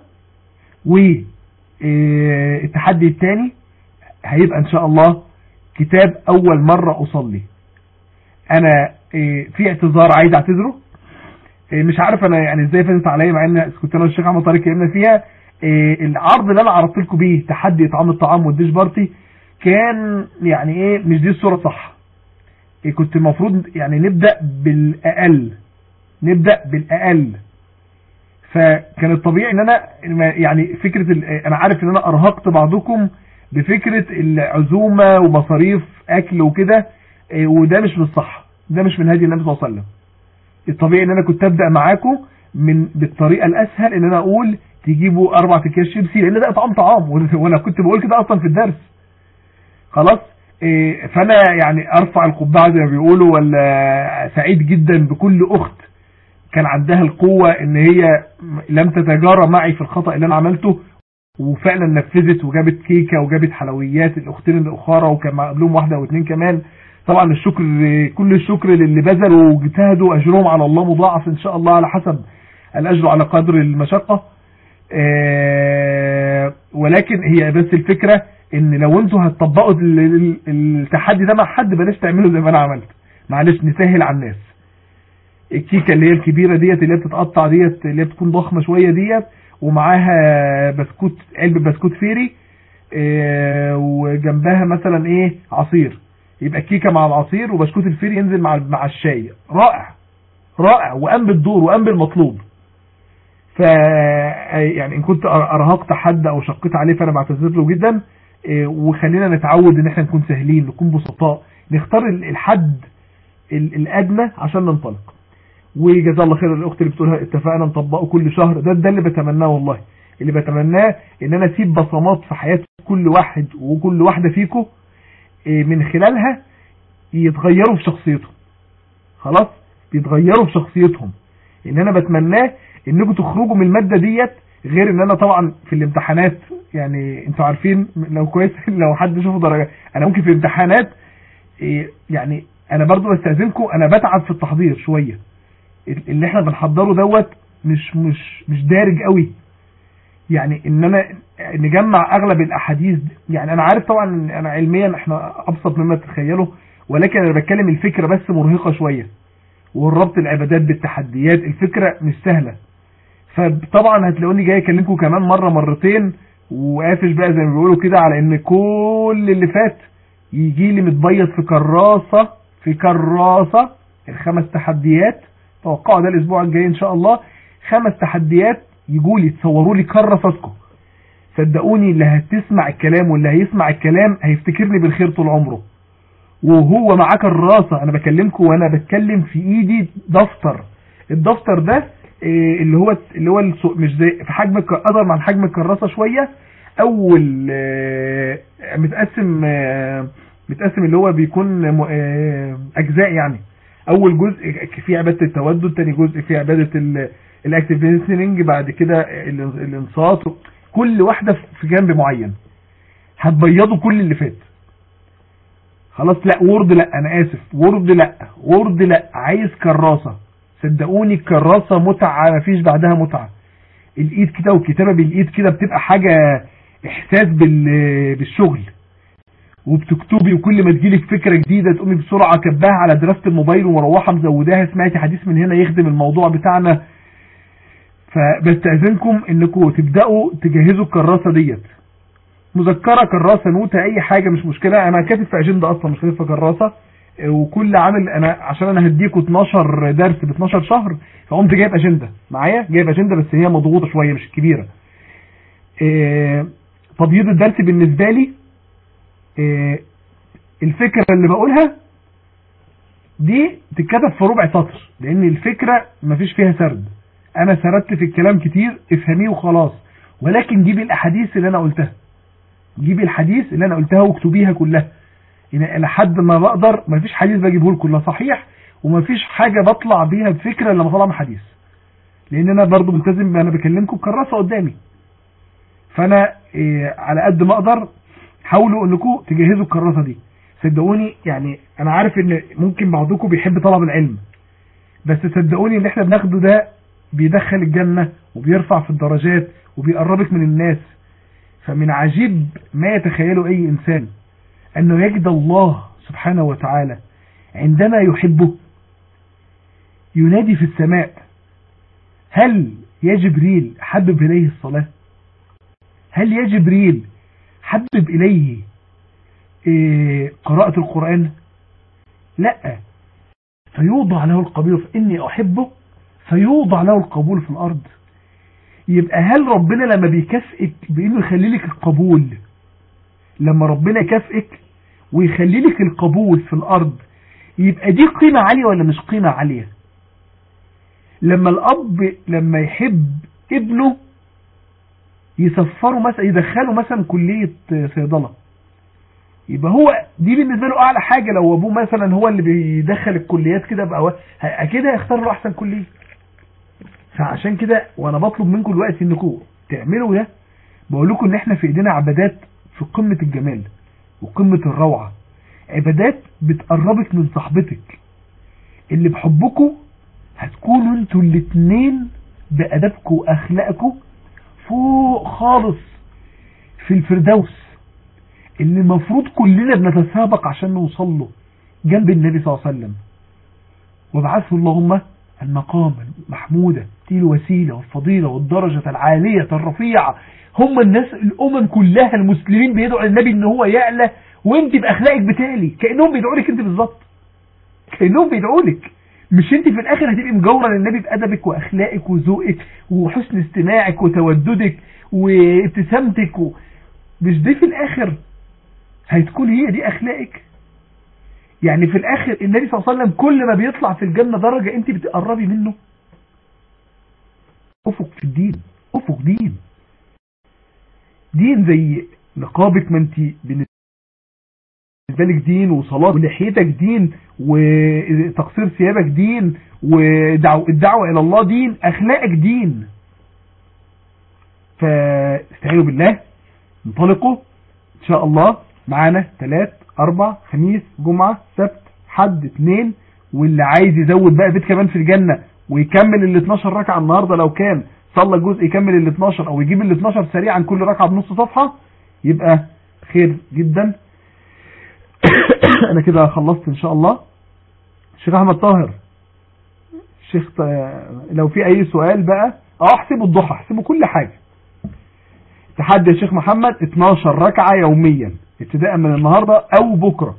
S4: والتحدي الثاني هيبقى ان شاء الله كتاب اول مرة اصلي انا في اعتذار عايز اعتذره مش عارف انا يعني ازاي فاتت عليا مع ان كنت انا والشيخ احمد طارق اتكلمنا فيها العرض اللي انا عرضت لكم بيه تحدي اطعام الطعام والديش بارتي كان يعني ايه مش دي الصورة صح كنت المفروض يعني نبدأ بالاقل نبدأ بالاقل فكان الطبيعي ان انا يعني فكرة انا عارف ان انا ارهقت بعضكم بفكرة العزومة ومصاريف اكل وكده وده مش بالصح ده مش من هدي النبي صلى الله عليه وسلم الطبيعي ان انا كنت ابدأ معاكم من بالطريقة الاسهل ان انا اقول تجيبوا اربع اكياس شيبسي لان ده طعام طعام وانا كنت بقول كده اصلا في الدرس خلاص فانا يعني ارفع القبعة زي ما بيقولوا ولا سعيد جدا بكل اخت كان عندها القوة ان هي لم تتجارى معي في الخطأ اللي انا عملته وفعلا نفذت وجابت كيكة وجابت حلويات الاختين الاخرى وكان قبلهم واحدة او اتنين كمان طبعا الشكر كل الشكر للي بذلوا واجتهدوا اجرهم على الله مضاعف ان شاء الله على حسب الاجر على قدر المشقة ولكن هي بس الفكرة ان لو انتوا هتطبقوا التحدي ده مع حد بلاش تعملوا زي ما انا عملت معلش نسهل على الناس الكيكة اللي هي الكبيرة ديت اللي هي بتتقطع ديت اللي هي بتكون ضخمة شوية ديت ومعاها بسكوت علبة بسكوت فيري وجنبها مثلا ايه عصير يبقى كيكه مع العصير وبسكوت الفير ينزل مع مع الشاي رائع رائع وقام بالدور وقام بالمطلوب ف يعني ان كنت ارهقت حد او شقيت عليه فانا بعتذر له جدا إيه، وخلينا نتعود ان احنا نكون سهلين نكون بسطاء نختار الحد الادنى عشان ننطلق وجزا الله خير الاخت اللي بتقولها اتفقنا نطبقه كل شهر ده ده اللي بتمناه والله اللي بتمناه ان انا اسيب بصمات في حياة كل واحد وكل واحدة فيكم إيه، من خلالها يتغيروا في شخصيتهم خلاص يتغيروا في شخصيتهم ان انا بتمناه انكم تخرجوا من المادة ديت غير ان انا طبعا في الامتحانات يعني انتوا عارفين لو كويس لو حد شوفه درجة انا ممكن في الامتحانات إيه، يعني انا برضو بستأذنكم انا بتعب في التحضير شوية اللي احنا بنحضره دوت مش مش مش دارج قوي يعني ان انا نجمع اغلب الاحاديث يعني انا عارف طبعا انا علميا احنا ابسط مما تتخيلوا ولكن انا بتكلم الفكرة بس مرهقة شوية والربط العبادات بالتحديات الفكرة مش سهلة فطبعا هتلاقوني جاي اكلمكم كمان مرة مرتين وقافش بقى زي ما بيقولوا كده على ان كل اللي فات يجي لي متبيض في كراسة في كراسة الخمس تحديات توقعوا ده الاسبوع الجاي ان شاء الله خمس تحديات يجوا لي تصوروا لي كراساتكم صدقوني اللي هتسمع الكلام واللي هيسمع الكلام هيفتكرني بالخير طول عمره وهو معاه كراسة انا بكلمكم وانا بتكلم في ايدي دفتر الدفتر ده إيه، اللي هو اللي هو مش زي في حجم اقدر مع حجم الكراسة شوية اول آه، متقسم آه، متقسم اللي هو بيكون آه، اجزاء يعني اول جزء في عبادة التودد تاني جزء في عبادة الاكتيف ليسننج بعد كده الانصات كل واحدة في جنب معين هتبيضوا كل اللي فات خلاص لا وورد لا انا اسف وورد لا وورد لا عايز كراسة صدقوني الكراسة متعة مفيش بعدها متعة الايد كده والكتابة بالايد كده بتبقى حاجة احساس بالشغل وبتكتبي وكل ما تجيلك فكرة جديدة تقومي بسرعة كباها على دراسة الموبايل ومروحة مزوداها سمعتي حديث من هنا يخدم الموضوع بتاعنا فبستأذنكم انكم تبدأوا تجهزوا الكراسة ديت مذكرة كراسة نوتة اي حاجة مش مشكلة انا كاتب في اجندة اصلا مش كاتب في كراسة وكل عامل انا عشان انا هديكم 12 درس ب 12 شهر فقمت جايب اجندة معايا جايب اجندة بس هي مضغوطة شوية مش كبيرة إيه تبييض الدرس بالنسبة لي إيه الفكرة اللي بقولها دي تتكتب في ربع سطر لان الفكرة مفيش فيها سرد انا سردت في الكلام كتير افهميه وخلاص ولكن جيبي الاحاديث اللي انا قلتها جيبي الحديث اللي انا قلتها واكتبيها كلها يعني لحد ما بقدر ما فيش حديث بجيبه لكم كلها صحيح وما فيش حاجة بطلع بيها بفكرة لما طلع من حديث لان انا برضو ملتزم انا بكلمكم كراسة قدامي فانا إيه على قد ما اقدر حاولوا انكم تجهزوا الكراسة دي صدقوني يعني انا عارف ان ممكن بعضكم بيحب طلب العلم بس صدقوني اللي احنا بناخده ده بيدخل الجنة وبيرفع في الدرجات وبيقربك من الناس فمن عجيب ما يتخيله أي إنسان أنه يجد الله سبحانه وتعالى عندما يحبه ينادي في السماء هل يا جبريل حبب إليه الصلاة هل يا جبريل حبب إليه إيه، قراءة القرآن لا فيوضع له القبيل فإني أحبه فيوضع له القبول في الأرض يبقى هل ربنا لما بيكافئك بانه يخلي لك القبول لما ربنا يكافئك ويخلي لك القبول في الارض يبقى دي قيمة عالية ولا مش قيمة عالية لما الاب لما يحب ابنه يسفره مثلا يدخله مثلا كلية صيدلة يبقى هو دي بالنسبة له اعلى حاجة لو ابوه مثلا هو اللي بيدخل الكليات كده بقى اكيد هيختار له احسن كلية فعشان كده وانا بطلب منكم دلوقتي انكم تعملوا ده بقول لكم ان احنا في ايدينا عبادات في قمة الجمال وقمة الروعة عبادات بتقربك من صاحبتك اللي بحبكم هتكونوا انتوا الاتنين بأدبكم واخلاقكم فوق خالص في الفردوس اللي المفروض كلنا بنتسابق عشان نوصل له جنب النبي صلى الله عليه وسلم وابعثه اللهم المقام المحمودة دي الوسيلة والفضيلة والدرجة العالية الرفيعة هم الناس الأمم كلها المسلمين بيدعوا النبي ان هو يعلى وانت باخلاقك بتالي كانهم بيدعوا لك انت بالظبط كانهم بيدعوا لك مش انت في الاخر هتبقي مجوره للنبي بادبك واخلاقك وذوقك وحسن استماعك وتوددك وابتسامتك و... مش دي في الاخر هتكون هي دي اخلاقك يعني في الاخر النبي صلى الله عليه وسلم كل ما بيطلع في الجنة درجة انت بتقربي منه افق في الدين افق دين دين زي نقابك ما انت بالنسبة لك دين وصلاة ولحيتك دين وتقصير ثيابك دين والدعوة الى الله دين اخلاقك دين فاستعينوا بالله انطلقوا ان شاء الله معانا ثلاث اربع خميس جمعة سبت حد اثنين واللي عايز يزود بقى بيت كمان في الجنة ويكمل ال 12 ركعة النهاردة لو كان صلى جزء يكمل ال 12 او يجيب ال 12 سريعا كل ركعة بنص صفحة يبقى خير جدا انا كده خلصت ان شاء الله الشيخ احمد طاهر الشيخ ط... لو في اي سؤال بقى اه احسبوا الضحى احسبوا كل حاجة تحدي يا شيخ محمد 12 ركعة يوميا ابتداء من النهاردة او بكرة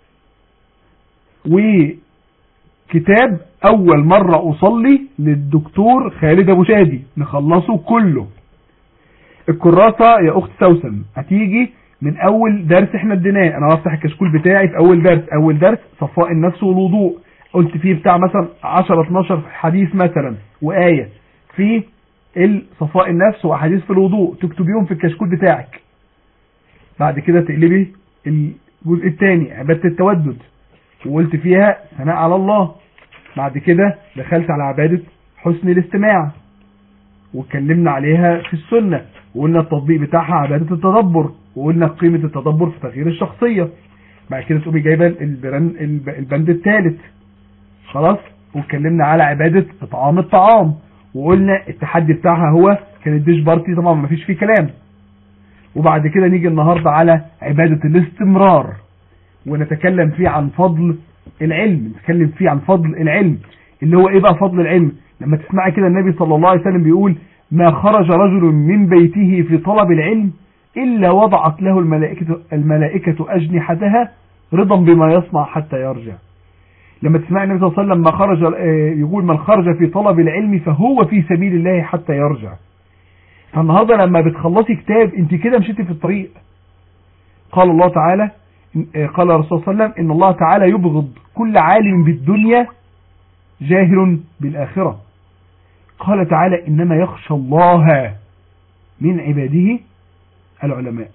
S4: وكتاب اول مرة اصلي للدكتور خالد ابو شادي نخلصه كله الكراسة يا اخت سوسن هتيجي من اول درس احنا اديناه انا هفتح الكشكول بتاعي في اول درس اول درس صفاء النفس والوضوء قلت فيه بتاع مثلا 10 12 حديث مثلا وآية في صفاء النفس واحاديث في الوضوء تكتبيهم في الكشكول بتاعك بعد كده تقلبي الجزء الثاني عبادة التودد وقلت فيها ثناء على الله بعد كده دخلت على عبادة حسن الاستماع واتكلمنا عليها في السنة وقلنا التطبيق بتاعها عبادة التدبر وقلنا قيمة التدبر في تغيير الشخصية بعد كده تقومي جايبه البند الثالث خلاص واتكلمنا على عبادة اطعام الطعام وقلنا التحدي بتاعها هو كان الديش بارتي طبعا ما فيش فيه كلام وبعد كده نيجي النهاردة على عبادة الاستمرار ونتكلم فيه عن فضل العلم نتكلم فيه عن فضل العلم اللي هو ايه بقى فضل العلم لما تسمعي كده النبي صلى الله عليه وسلم بيقول ما خرج رجل من بيته في طلب العلم إلا وضعت له الملائكة, الملائكة أجنحتها رضا بما يصنع حتى يرجع لما تسمع النبي صلى الله عليه وسلم ما خرج يقول من خرج في طلب العلم فهو في سبيل الله حتى يرجع فالنهاردة لما بتخلصي كتاب انت كده مشيتي في الطريق قال الله تعالى قال الرسول صلى الله عليه وسلم ان الله تعالى يبغض كل عالم بالدنيا جاهل بالآخرة قال تعالى إنما يخشى الله من عباده العلماء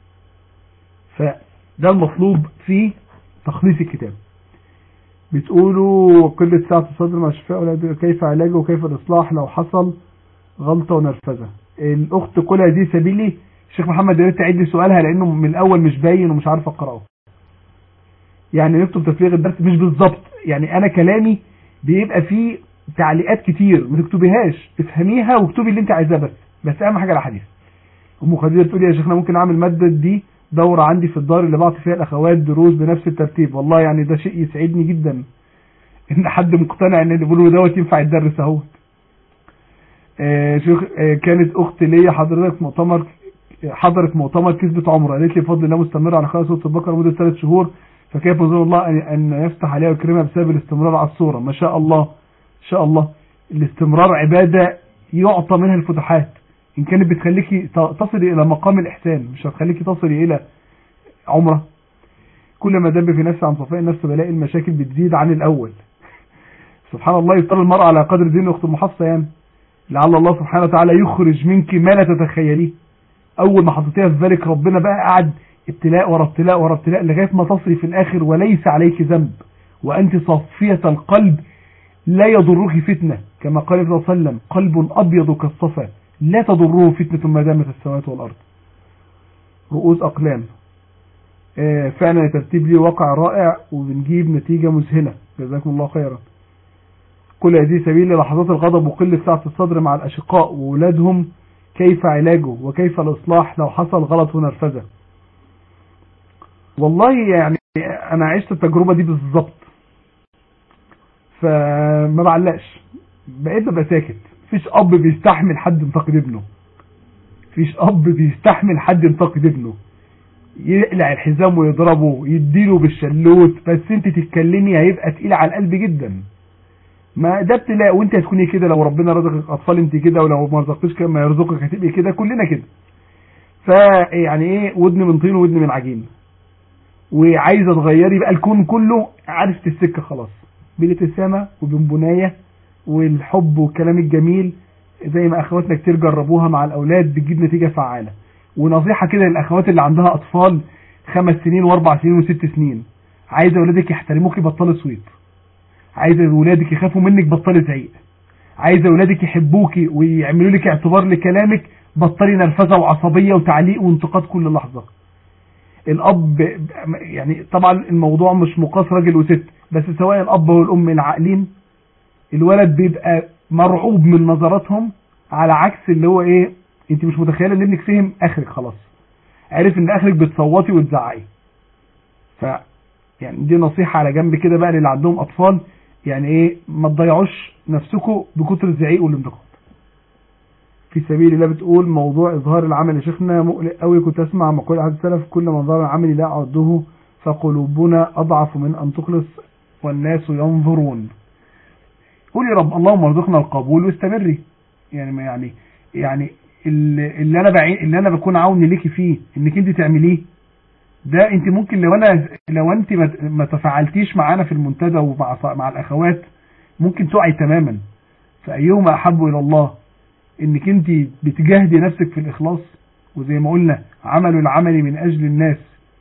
S4: فده المطلوب في تخليص الكتاب بتقولوا قلة ساعة الصدر مع الشفاء كيف علاجه وكيف الإصلاح لو حصل غلطة ونرفزة الأخت كلها دي سبيلي الشيخ محمد يا ريت تعيد لي سؤالها لأنه من الأول مش باين ومش عارف أقرأه يعني نكتب تفريغ الدرس مش بالظبط يعني أنا كلامي بيبقى فيه تعليقات كتير ما تكتبيهاش افهميها واكتبي اللي انت عايزاه بس بس اهم حاجه الحديث ام خديجه تقول يا شيخنا ممكن اعمل ماده دي دوره عندي في الدار اللي بعطي فيها الاخوات دروس بنفس الترتيب والله يعني ده شيء يسعدني جدا ان حد مقتنع ان اللي بيقولوا دوت ينفع يتدرس اهوت آه شيخ آه كانت اخت ليا حضرتك مؤتمر حضرت مؤتمر كسبت عمره قالت لي بفضل الله مستمره على قراءه سوره البقره لمده ثلاث شهور فكيف نظر الله ان يفتح عليها ويكرمها بسبب الاستمرار على الصوره ما شاء الله ان شاء الله الاستمرار عبادة يعطى منها الفتوحات ان كانت بتخليكي تصلي الى مقام الاحسان مش هتخليكي تصلي الى عمره كل ما دب في نفسي عن صفاء النفس بلاقي المشاكل بتزيد عن الاول سبحان الله يفتر المرء على قدر دين اخت المحصة يعني لعل الله سبحانه وتعالى يخرج منك ما لا تتخيليه اول ما حطيتيها في بالك ربنا بقى قعد ابتلاء ورا ابتلاء ورا ابتلاء لغايه ما تصلي في الاخر وليس عليك ذنب وانت صافيه القلب لا يضرك فتنة كما قال ابن صلى الله عليه وسلم قلب أبيض كالصفا لا تضره فتنة ما دامت السماوات والأرض رؤوس أقلام آه فعلا ترتيب لي واقع رائع وبنجيب نتيجة مذهلة جزاكم الله خيرا كل هذه سبيل لحظات الغضب وقلة سعة الصدر مع الأشقاء وولادهم كيف علاجه وكيف الإصلاح لو حصل غلط ونرفزة والله يعني أنا عشت التجربة دي بالظبط فما بعلقش بقيت ببقى ساكت مفيش اب بيستحمل حد ينتقد ابنه مفيش اب بيستحمل حد ينتقد ابنه يقلع الحزام ويضربه يديله بالشلوت بس انت تتكلمي هيبقى تقيل على القلب جدا ما ده ابتلاء وانت هتكوني كده لو ربنا رزقك اطفال انت كده ولو ما رزقتش كما يرزقك هتبقي كده كلنا كده فيعني ايه ودن من طين ودن من عجين وعايزه تغيري بقى الكون كله عرفت السكه خلاص بالابتسامه وبنبنايه والحب والكلام الجميل زي ما اخواتنا كتير جربوها مع الاولاد بتجيب نتيجه فعاله ونصيحه كده للاخوات اللي عندها اطفال خمس سنين واربع سنين وست سنين عايزه اولادك يحترموكي بطلي صويت عايزه اولادك يخافوا منك بطلي زعيق عايزه اولادك يحبوكي ويعملوا لك اعتبار لكلامك بطلي نرفزه وعصبيه وتعليق وانتقاد كل لحظه الاب يعني طبعا الموضوع مش مقاس راجل وست بس سواء الاب والام العاقلين الولد بيبقى مرعوب من نظراتهم على عكس اللي هو ايه انت مش متخيله ان ابنك فهم اخرك خلاص عرف ان اخرك بتصوتي وتزعقي ف يعني دي نصيحه على جنب كده بقى للي عندهم اطفال يعني ايه ما تضيعوش نفسكم بكتر الزعيق والانتقاد في سبيل الله بتقول موضوع اظهار العمل يا شيخنا مقلق قوي كنت اسمع مقول احد السلف كل من ظهر العمل لا اعده فقلوبنا اضعف من ان تخلص والناس ينظرون قولي رب اللهم ارزقنا القبول واستمري يعني ما يعني يعني اللي انا بعين اللي انا بكون عاون ليكي فيه انك انت تعمليه ده انت ممكن لو انا لو انت ما تفاعلتيش معانا في المنتدى ومع مع الاخوات ممكن تقعي تماما فايهما احب الى الله انك انت بتجاهدي نفسك في الاخلاص وزي ما قلنا عمل العمل من اجل الناس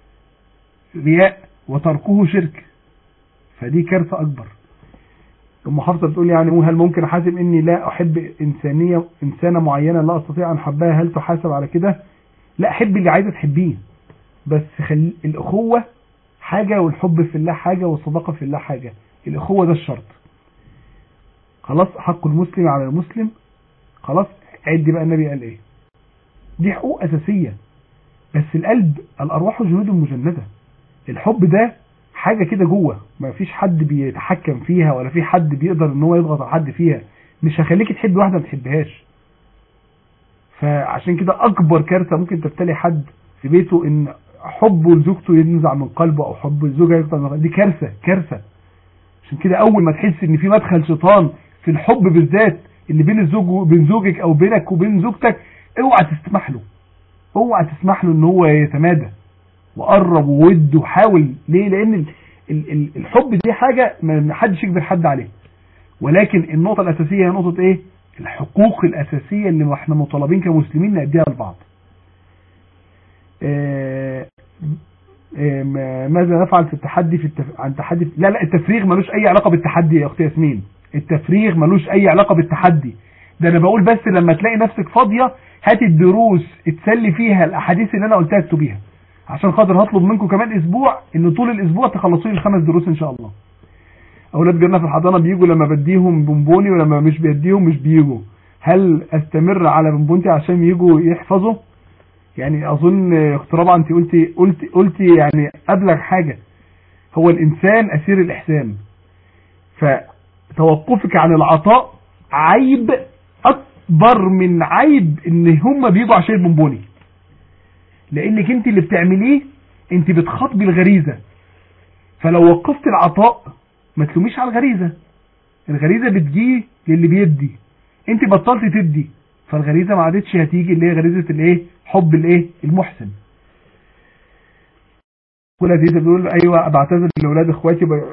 S4: رياء وتركه شرك فدي كارثه اكبر ام حفصه بتقول يعني هل ممكن احاسب اني لا احب انسانيه انسانه معينه لا استطيع ان احبها هل تحاسب على كده لا حب اللي عايزه تحبيه بس خل... الاخوه حاجه والحب في الله حاجه والصداقه في الله حاجه الاخوه ده الشرط خلاص حق المسلم على المسلم خلاص عد بقى النبي قال ايه دي حقوق اساسيه بس القلب الارواح جنود مجنده الحب ده حاجة كده جوه ما فيش حد بيتحكم فيها ولا في حد بيقدر ان هو يضغط على حد فيها مش هخليك تحب واحدة ما تحبهاش فعشان كده اكبر كارثة ممكن تبتلي حد في بيته ان حبه لزوجته ينزع من قلبه او حب الزوجة يقطع من قلبه دي كارثة كارثة عشان كده اول ما تحس ان في مدخل شيطان في الحب بالذات اللي بين الزوج وبين زوجك او بينك وبين زوجتك اوعى تسمح له اوعى تسمح له ان هو يتمادى وقرب وود وحاول ليه لان الحب دي حاجة ما حدش يجبر حد عليه ولكن النقطة الأساسية هي نقطة ايه الحقوق الأساسية اللي احنا مطالبين كمسلمين نأديها لبعض اه اه ماذا نفعل في التحدي في التف... عن تحدي لا لا التفريغ ملوش اي علاقة بالتحدي يا اختي ياسمين التفريغ ملوش اي علاقة بالتحدي ده انا بقول بس لما تلاقي نفسك فاضية هاتي الدروس اتسلي فيها الاحاديث اللي انا قلتها اكتبيها عشان خاطر هطلب منكم كمان اسبوع ان طول الاسبوع تخلصوا لي الخمس دروس ان شاء الله اولاد جيرنا في الحضانه بيجوا لما بديهم بونبوني ولما مش بديهم مش بيجوا هل استمر على بونبونتي عشان يجوا يحفظوا يعني اظن اخت رابعه انت قلتي قلتي قلتي يعني ابلغ حاجه هو الانسان اسير الاحسان فتوقفك عن العطاء عيب اكبر من عيب ان هم بيجوا عشان البونبوني لانك انت اللي بتعمليه انت بتخاطبي الغريزة فلو وقفت العطاء ما تلوميش على الغريزة الغريزة بتجي للي بيدي انت بطلت تدي فالغريزة ما عادتش هتيجي اللي هي غريزة الايه حب الايه المحسن كل هذه بيقول ايوه بعتذر لاولاد اخواتي ب...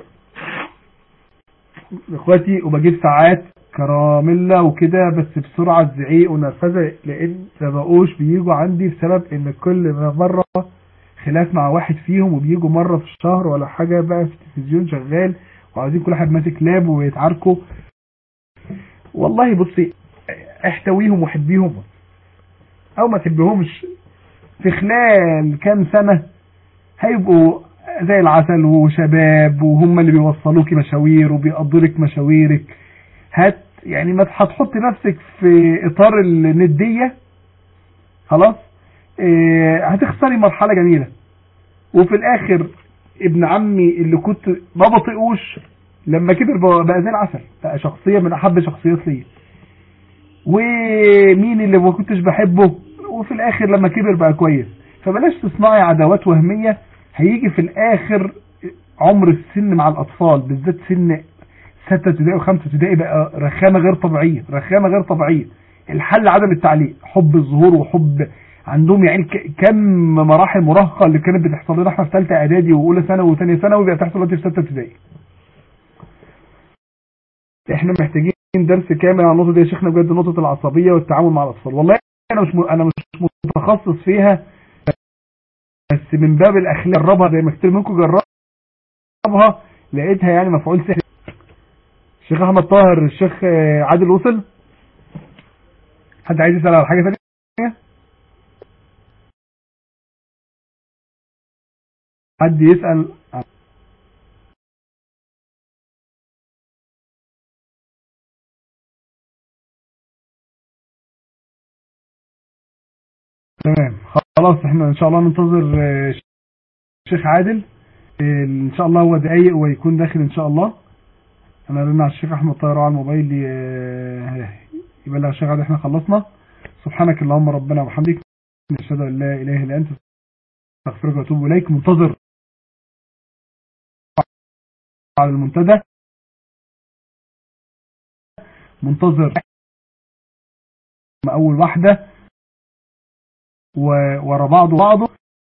S4: اخواتي وبجيب ساعات كراميلا وكده بس بسرعة الزعيق ونرفزة لان ما بقوش بيجوا عندي بسبب ان كل مرة خلاف مع واحد فيهم وبيجوا مرة في الشهر ولا حاجة بقى في التلفزيون شغال وعاوزين كل واحد ماسك لاب ويتعاركوا والله بصي احتويهم وحبيهم او ما تحبهمش في خلال كام سنة هيبقوا زي العسل وشباب وهم اللي بيوصلوكي مشاوير وبيقضوا لك مشاويرك هت يعني ما هتحط نفسك في اطار الندية خلاص اه هتخسري مرحلة جميلة وفي الاخر ابن عمي اللي كنت ما بطيقوش لما كبر بقى زي العسل بقى شخصية من احب شخصيات لي ومين اللي ما كنتش بحبه وفي الاخر لما كبر بقى كويس فبلاش تصنعي عداوات وهمية هيجي في الاخر عمر السن مع الاطفال بالذات سن ستة ابتدائي وخمسة ابتدائي بقى رخامة غير طبيعية رخامة غير طبيعية الحل عدم التعليق حب الظهور وحب عندهم يعني ك- كم مراحل مراهقة اللي كانت بتحصل لنا احنا في ثالثة اعدادي واولى ثانوي وثانية ثانوي بقت تحصل دلوقتي في ستة ابتدائي احنا محتاجين درس كامل عن النقطة دي يا شيخنا بجد نقطة العصبية والتعامل مع الاطفال والله انا مش م... انا مش متخصص فيها بس من باب الاخلاق جربها زي ما كتير منكم جربها لقيتها يعني مفعول سحري الشيخ احمد طاهر الشيخ آه، عادل وصل حد عايز يسأل على حاجة ثانية حد يسأل تمام خلاص احنا ان شاء الله ننتظر آه، الشيخ عادل آه، ان شاء الله هو دقايق ويكون داخل ان شاء الله انا رن على الشيخ احمد طاهر على الموبايل ي- يبلغ الشيخ عادل احنا خلصنا سبحانك اللهم ربنا وبحمدك نشهد ان لا اله الا انت استغفرك واتوب اليك منتظر على المنتدى منتظر اول واحده و- ورا بعضه بعضه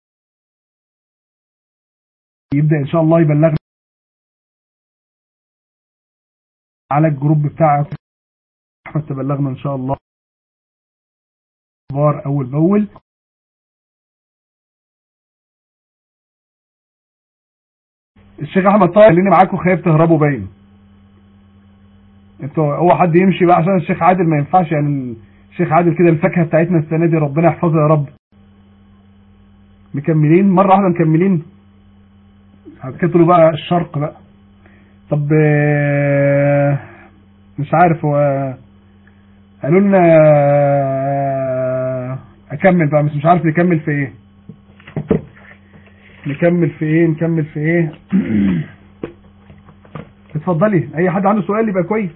S4: يبدا ان شاء الله يبلغنا على الجروب بتاع احمد تبلغنا ان شاء الله اخبار اول باول الشيخ احمد طاهر اللي معاكم خايف تهربوا باين انتوا هو حد يمشي بقى عشان الشيخ عادل ما ينفعش يعني الشيخ عادل كده الفاكهه بتاعتنا السنه دي ربنا يحفظها يا رب مكملين مره واحده مكملين هتكتلوا بقى الشرق بقى طب آه، مش عارف هو قالوا لنا آه، اكمل بقى بس مش عارف نكمل في ايه نكمل في ايه نكمل في ايه اتفضلي اي حد عنده سؤال يبقى كويس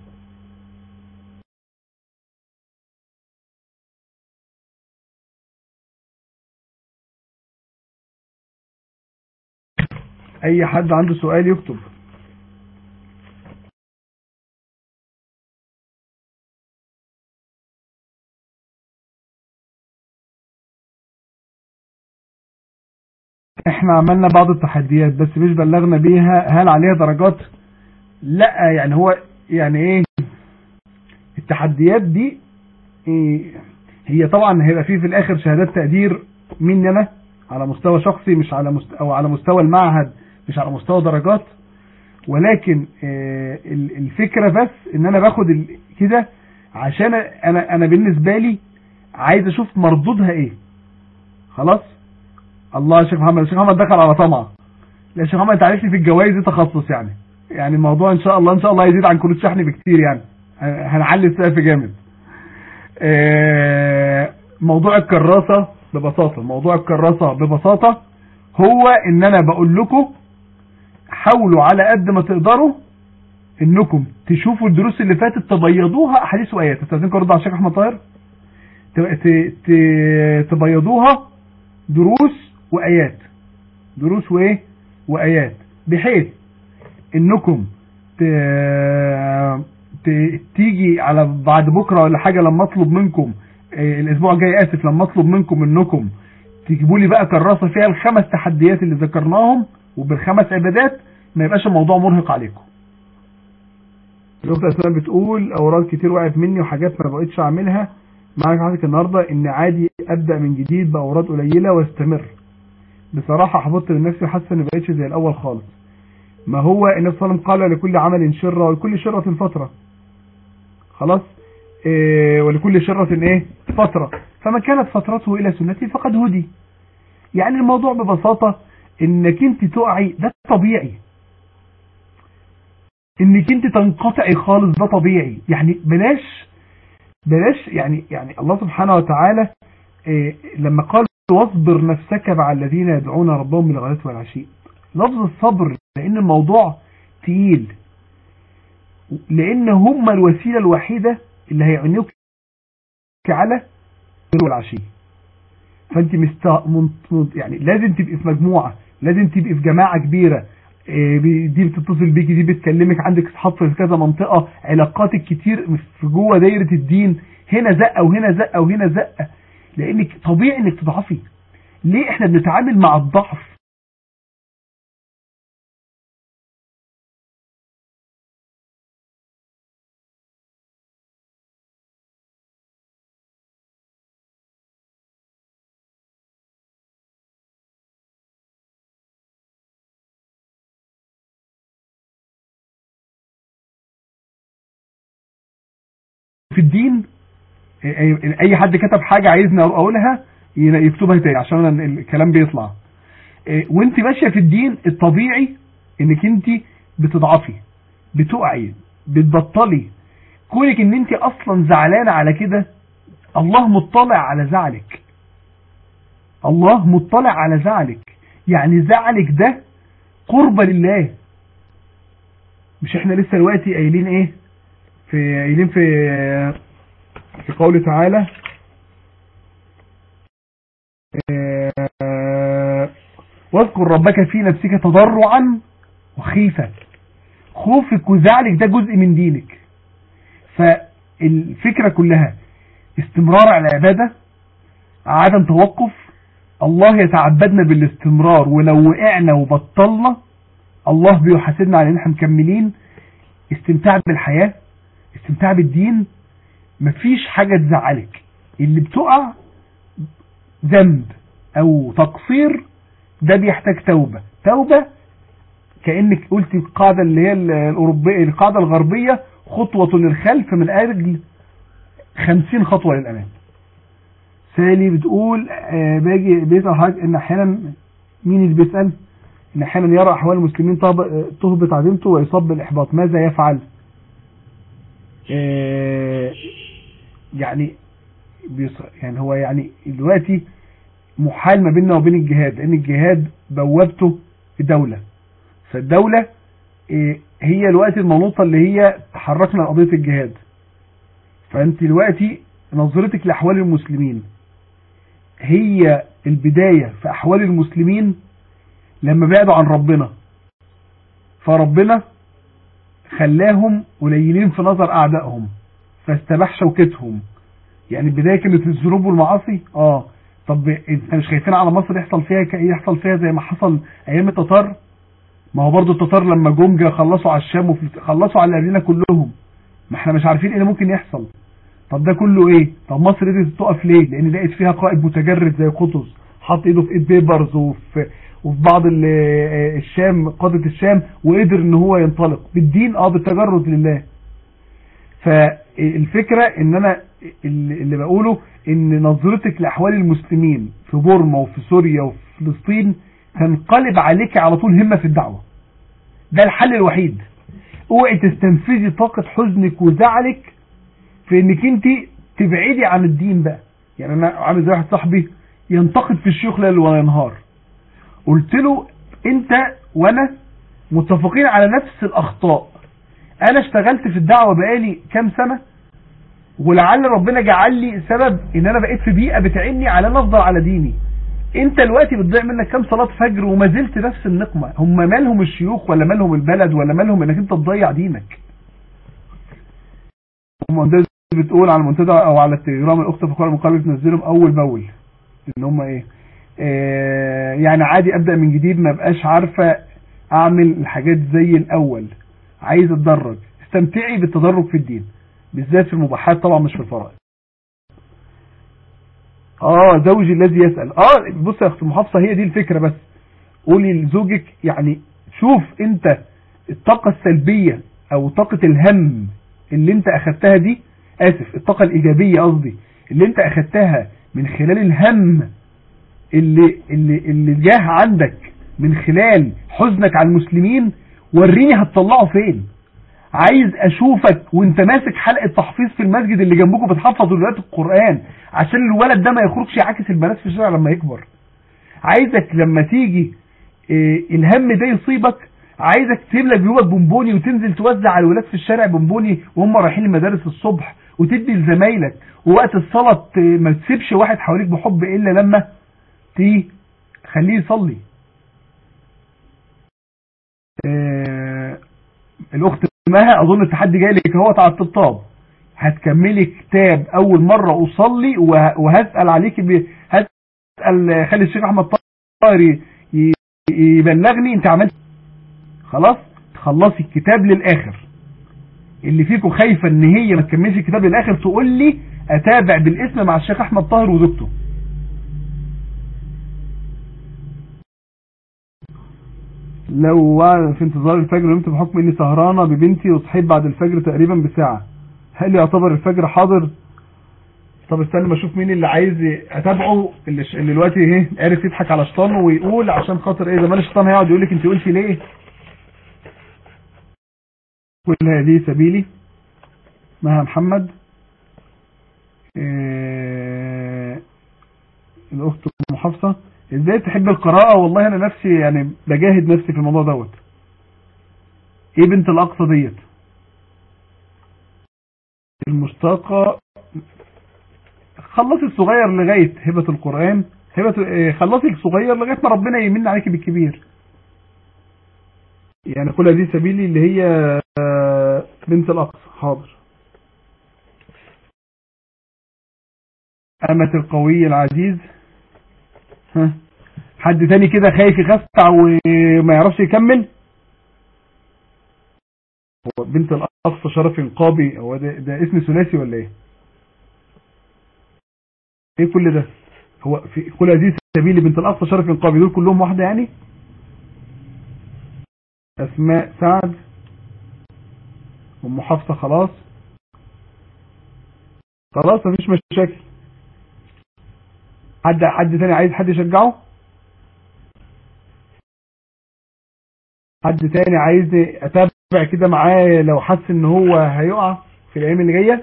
S4: اي حد عنده سؤال يكتب احنا عملنا بعض التحديات بس مش بلغنا بيها هل عليها درجات لا يعني هو يعني ايه التحديات دي إيه هي طبعا هيبقى فيه في الاخر شهادات تقدير مني انا على مستوى شخصي مش على مست... او على مستوى المعهد مش على مستوى درجات ولكن آه، ال- الفكرة بس ان انا باخد ال- كده عشان انا انا بالنسبة لي عايز اشوف مردودها ايه خلاص الله يا شيخ محمد الشيخ محمد دخل على طمع لا يا شيخ محمد انت عارف لي في الجوائز دي تخصص يعني يعني الموضوع ان شاء الله ان شاء الله يزيد عن كروت شحن بكتير يعني هن- هنعلي السقف جامد آه، موضوع الكراسة ببساطة موضوع الكراسة ببساطة هو ان انا بقول لكم حاولوا على قد ما تقدروا انكم تشوفوا الدروس اللي فاتت تبيضوها احاديث وايات استاذنكم ارد على الشيخ احمد طاهر ت- ت- ت- تبيضوها دروس وايات دروس وايه وايات بحيث انكم ت... ت... تيجي على بعد بكره ولا حاجه لما اطلب منكم آه، الاسبوع الجاي اسف لما اطلب منكم انكم تجيبوا لي بقى كراسه فيها الخمس تحديات اللي ذكرناهم وبالخمس عبادات ما يبقاش الموضوع مرهق عليكم الاخت اسماء بتقول اوراد كتير وقعت مني وحاجات ما بقتش اعملها معاك حضرتك النهارده ان عادي ابدا من جديد باوراد قليله واستمر بصراحه حفظت لنفسي وحاسه اني ما بقتش زي الاول خالص ما هو النبي صلى الله عليه وسلم قال لكل عمل شره ولكل شره فتره خلاص إيه ولكل شره ايه فتره فمن كانت فترته الى سنتي فقد هدي يعني الموضوع ببساطه انك انت تقعي ده طبيعي انك انت تنقطعي خالص ده طبيعي يعني بلاش بلاش يعني يعني الله سبحانه وتعالى إيه لما قال واصبر نفسك مع الذين يدعون ربهم بالغداة والعشي لفظ الصبر لان الموضوع تقيل لان هم الوسيله الوحيده اللي هيعينوك على الغداة والعشي فانت مست... منت... يعني لازم تبقي في مجموعة لازم تبقي في جماعة كبيرة إيه، بي- دي بتتصل بيكي دي بتكلمك عندك اصحاب في كذا منطقة علاقاتك كتير في جوه دايرة الدين هنا زقة وهنا زقة وهنا زقة لانك طبيعي انك تضعفي ليه احنا بنتعامل مع الضعف في الدين اي أي حد كتب حاجة عايزني اقولها يكتبها تاني عشان أنا الكلام بيطلع إيه، وانت ماشية في الدين الطبيعي انك انت بتضعفي بتقعي بتبطلي كونك ان انت اصلا زعلانة على كده الله مطلع على زعلك الله مطلع على زعلك يعني زعلك ده قربة لله مش احنا لسه دلوقتي قايلين ايه في قايلين في في قوله تعالى آه، واذكر ربك في نفسك تضرعا وخيفة خوفك وزعلك ده جزء من دينك فالفكرة كلها استمرار على العبادة عدم توقف الله يتعبدنا بالاستمرار ولو وقعنا وبطلنا الله بيحاسبنا على ان احنا مكملين استمتاع بالحياة استمتاع بالدين مفيش حاجة تزعلك اللي بتقع ذنب او تقصير ده بيحتاج توبة توبة كأنك قلت القاعدة اللي هي الأوروبية القاعدة الغربية خطوة للخلف من أجل خمسين خطوة للأمام سالي بتقول آه باجي بيسأل حضرتك إن أحيانا مين اللي بيسأل إن أحيانا يرى أحوال المسلمين طب- تهبط عزيمته ويصاب بالإحباط ماذا يفعل آه يعني بيص... يعني هو يعني دلوقتي محال ما بيننا وبين الجهاد لأن الجهاد بوابته دولة فالدولة إيه، هي الوقت المنوطة اللي هي تحركنا قضية الجهاد فأنت دلوقتي نظرتك لأحوال المسلمين هي البداية في أحوال المسلمين لما بعدوا عن ربنا فربنا خلاهم قليلين في نظر أعدائهم فاستباح شوكتهم يعني البداية كانت الذنوب والمعاصي اه طب انت مش خايفين على مصر يحصل فيها ك- يحصل فيها زي ما حصل ايام التتار ما هو برضو التتار لما جم جا خلصوا على الشام وفي- خلصوا على اللي قبلنا كلهم ما احنا مش عارفين ايه اللي ممكن يحصل طب ده كله ايه طب مصر قدرت تقف ليه لان لقيت فيها قائد متجرد زي قطز حط ايده في ايد بيبرز وفي وفي بعض ال- آه، الشام قادة الشام وقدر ان هو ينطلق بالدين اه بالتجرد لله فالفكرة ان انا اللي اللي بقوله ان نظرتك لاحوال المسلمين في بورما وفي سوريا وفي فلسطين تنقلب عليك على طول همة في الدعوة ده الحل الوحيد اوعي تستنفذي طاقة حزنك وزعلك في انك انت تبعدي عن الدين بقى يعني انا عامل زي واحد صاحبي ينتقد في الشيوخ ليل ولا ينهار قلت له انت وانا متفقين على نفس الاخطاء انا اشتغلت في الدعوة بقالي كام سنة ولعل ربنا جعل لي سبب ان انا بقيت في بيئة بتعني على ان افضل على ديني انت دلوقتي بتضيع منك كام صلاة فجر وما زلت نفس النقمة هم مالهم الشيوخ ولا مالهم البلد ولا مالهم انك انت تضيع دينك المنتدى بتقول على المنتدى او على التليجرام الاخت فقراء المقابل تنزلهم اول باول ان هم ايه آه يعني عادي ابدا من جديد ما بقاش عارفه اعمل الحاجات زي الاول عايز اتدرج استمتعي بالتدرج في الدين بالذات في المباحات طبعا مش في الفرائض اه زوجي الذي يسأل اه بص يا اخت محافظة هي دي الفكرة بس قولي لزوجك يعني شوف انت الطاقة السلبية او طاقة الهم اللي انت اخدتها دي اسف الطاقة الايجابية قصدي اللي انت اخدتها من خلال الهم اللي اللي اللي جاه عندك من خلال حزنك على المسلمين وريني هتطلعه فين عايز اشوفك وانت ماسك حلقة تحفيظ في المسجد اللي جنبكم بتحفظ ولاد القرآن عشان الولد ده ما يخرجش يعاكس البنات في الشارع لما يكبر عايزك لما تيجي اه الهم ده يصيبك عايزك تملى جيوبك بونبوني وتنزل توزع على الولاد في الشارع بونبوني وهم رايحين المدارس الصبح وتدي لزمايلك ووقت الصلاة ما تسيبش واحد حواليك بحب الا لما تي خليه يصلي آه الاخت مها اظن التحدي جاي لك اهوت على الطبطاب هتكملي كتاب اول مرة اصلي وه- وهسأل عليك ب... هسأل خلي الشيخ احمد طاهر ي- ي- يبلغني انت عملت خلاص تخلصي الكتاب للاخر اللي فيكم خايفة ان هي ما تكملش الكتاب للاخر تقول لي اتابع بالاسم مع الشيخ احمد طاهر وزوجته لو في انتظار الفجر نمت بحكم اني سهرانة ببنتي وصحيت بعد الفجر تقريبا بساعة هل يعتبر الفجر حاضر طب استنى ما اشوف مين اللي عايز اتابعه اللي, ش... اللي دلوقتي ايه عرف يضحك على شيطانه ويقول عشان خاطر ايه زمان الشيطان هيقعد يقول لك انت قلتي ليه كل هذه سبيلي مها محمد إيه... الاخت المحافظة ازاي تحب القراءة والله انا نفسي يعني بجاهد نفسي في الموضوع دوت ايه بنت الاقصى ديت المشتاقة خلصي الصغير لغاية هبة القرآن هبة إيه، خلصي الصغير لغاية ما ربنا يمن عليك بالكبير يعني كل هذه سبيلي اللي هي آه، بنت الأقصى حاضر أمة القوي العزيز ها حد تاني كده خايف يخفع وما يعرفش يكمل هو بنت الأقصى شرف انقابي هو ده, ده اسم ثلاثي ولا ايه ايه كل ده هو في كل هذه سبيل بنت الأقصى شرف انقابي دول كلهم واحدة يعني اسماء سعد ام حفصة خلاص خلاص مفيش مشاكل حد حد تاني عايز حد يشجعه حد تاني عايز اتابع كده معاه لو حس ان هو هيقع في الايام اللي جايه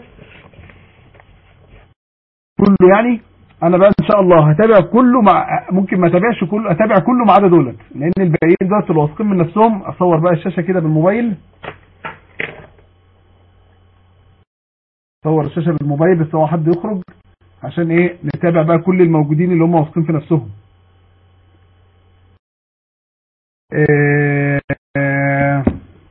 S4: كله يعني انا بقى ان شاء الله هتابع كله مع ممكن ما اتابعش كله اتابع كله ما عدا دولت لان الباقيين دولت اللي واثقين من نفسهم اصور بقى الشاشه كده بالموبايل صور الشاشه بالموبايل بس هو حد يخرج عشان ايه نتابع بقى كل الموجودين اللي هم واثقين في نفسهم إيه إيه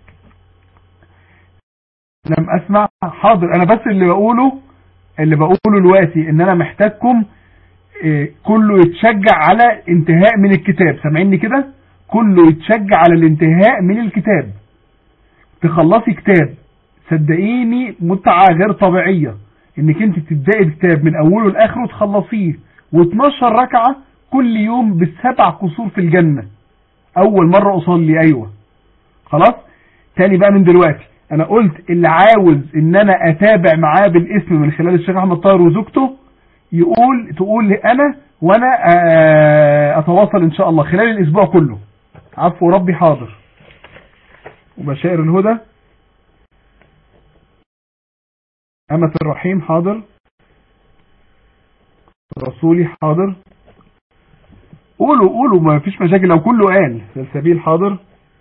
S4: لم اسمع حاضر انا بس اللي بقوله اللي بقوله دلوقتي ان انا محتاجكم إيه كله يتشجع على انتهاء من الكتاب سامعيني كده كله يتشجع على الانتهاء من الكتاب تخلصي كتاب صدقيني متعة غير طبيعية انك انت تبدأي الكتاب من اوله لاخره تخلصيه و12 ركعة كل يوم بالسبع قصور في الجنة اول مرة اصلي ايوه خلاص تاني بقى من دلوقتي انا قلت اللي عاوز ان انا اتابع معاه بالاسم من خلال الشيخ احمد طاهر وزوجته يقول تقول لي انا وانا اتواصل ان شاء الله خلال الاسبوع كله عفو ربي حاضر وبشائر الهدى أمة الرحيم حاضر رسولي حاضر قولوا قولوا ما فيش مشاكل لو كله قال سلسبيل حاضر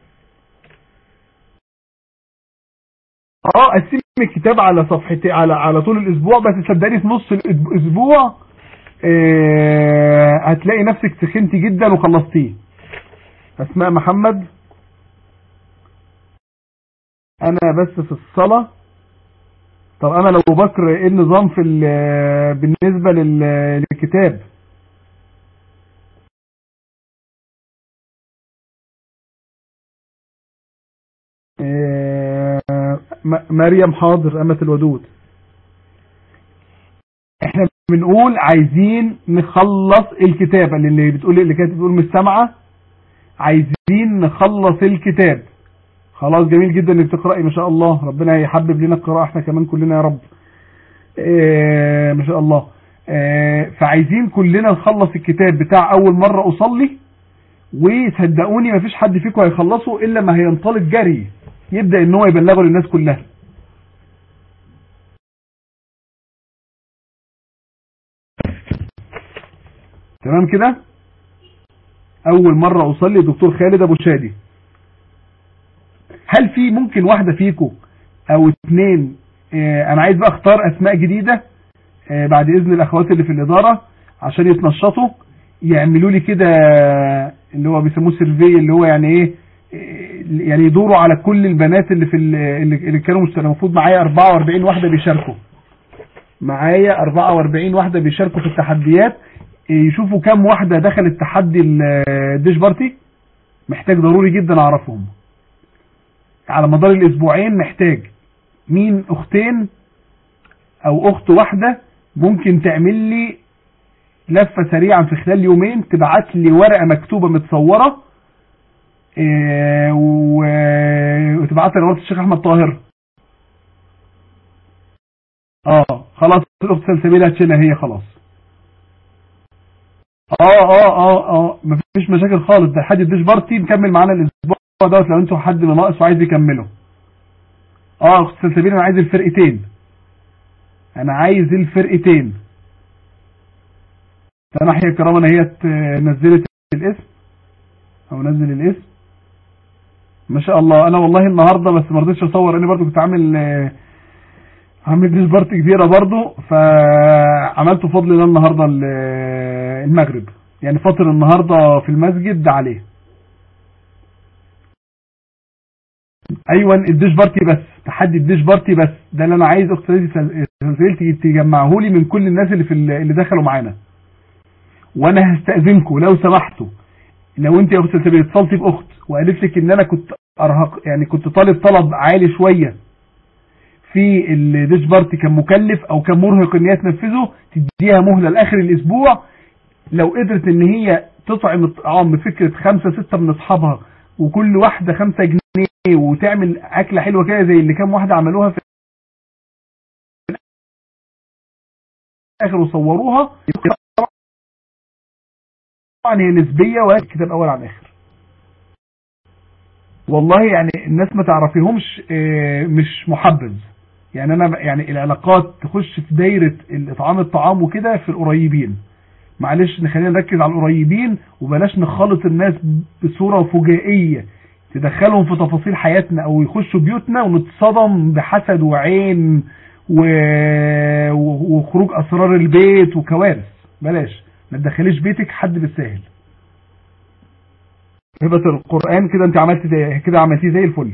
S4: اه قسم الكتاب على صفحتين على على طول الاسبوع بس صدقني في نص الاسبوع آه هتلاقي نفسك سخنتي جدا وخلصتيه اسماء محمد انا بس في الصلاه طب انا لو بكر ايه النظام في بالنسبة للكتاب مريم حاضر امة الودود احنا بنقول عايزين نخلص الكتابة اللي بتقول اللي كانت بتقول مش سامعة عايزين نخلص الكتاب خلاص جميل جدا انك تقرأي ما شاء الله ربنا يحبب لنا القراءة احنا كمان كلنا يا رب اه ما شاء الله اه فعايزين كلنا نخلص الكتاب بتاع اول مرة اصلي وصدقوني ما فيش حد فيكم هيخلصه الا ما هينطلق جري يبدأ ان هو يبلغه للناس كلها تمام كده اول مرة اصلي دكتور خالد ابو شادي هل في ممكن واحدة فيكم او اتنين اه انا عايز بقى اختار اسماء جديدة اه بعد اذن الاخوات اللي في الادارة عشان يتنشطوا يعملوا لي كده اللي هو بيسموه سيرفي اللي هو يعني ايه يعني يدوروا على كل البنات اللي في ال- اللي اللي كانوا مشتركين المفروض معايا 44 واحده بيشاركوا معايا 44 واحده بيشاركوا في التحديات يشوفوا كام واحده دخلت تحدي ال- الديش بارتي محتاج ضروري جدا اعرفهم على مدار الاسبوعين محتاج مين اختين او اخت واحده ممكن تعمل لي لفه سريعا في خلال يومين تبعت لي ورقه مكتوبه متصوره إيه، و- وتبعتها لورقه الشيخ احمد طاهر اه خلاص الاخت سلسبيل هتشيلها هي خلاص اه اه اه اه مفيش مشاكل خالص ده حد الديش بارتي مكمل معانا الاسبوع دوت لو انتوا حد اللي ناقص وعايز يكمله اه اخت سلسبيل انا عايز الفرقتين انا عايز الفرقتين تنحيا الكرامه ان هي ت- نزلت الاسم او نزل الاسم ما شاء الله انا والله النهارده بس ما رضيتش اصور اني برضو كنت عامل آه، عامل ديش بارتي كبيره برضو فعملته فضل الله النهارده ال- آه، المغرب يعني فاطر النهارده في المسجد ده عليه ايوه الديش بارتي بس تحدي الديش بارتي بس ده اللي انا عايز اخت سلسلتي تجمعه لي من كل الناس اللي في ال- اللي دخلوا معانا وانا هستأذنكم لو سمحتوا لو انت يا اخت سلسبيل اتصلتي باخت وقالت لك ان انا كنت ارهق يعني كنت طالب طلب عالي شويه في الديش بارتي كان مكلف او كان مرهق ان هي تنفذه تديها مهله لاخر الاسبوع لو قدرت ان هي تطعم الطعام بفكره خمسه سته من اصحابها وكل واحده خمسة جنيه وتعمل اكله حلوه كده زي اللي كام واحده عملوها في الاخر وصوروها طبعا هي نسبيه ولكن كتاب اول عن اخر والله يعني الناس ما تعرفيهمش آه، مش محبذ يعني انا يعني العلاقات تخش في دايره اطعام الطعام وكده في القريبين معلش نخلينا نركز على القريبين وبلاش نخلط الناس بصوره فجائيه تدخلهم في تفاصيل حياتنا او يخشوا بيوتنا ونتصدم بحسد وعين و... و- وخروج اسرار البيت وكوارث بلاش ما تدخليش بيتك حد بالساهل هبة القرآن كده انت عملت زي كده عملتيه زي الفل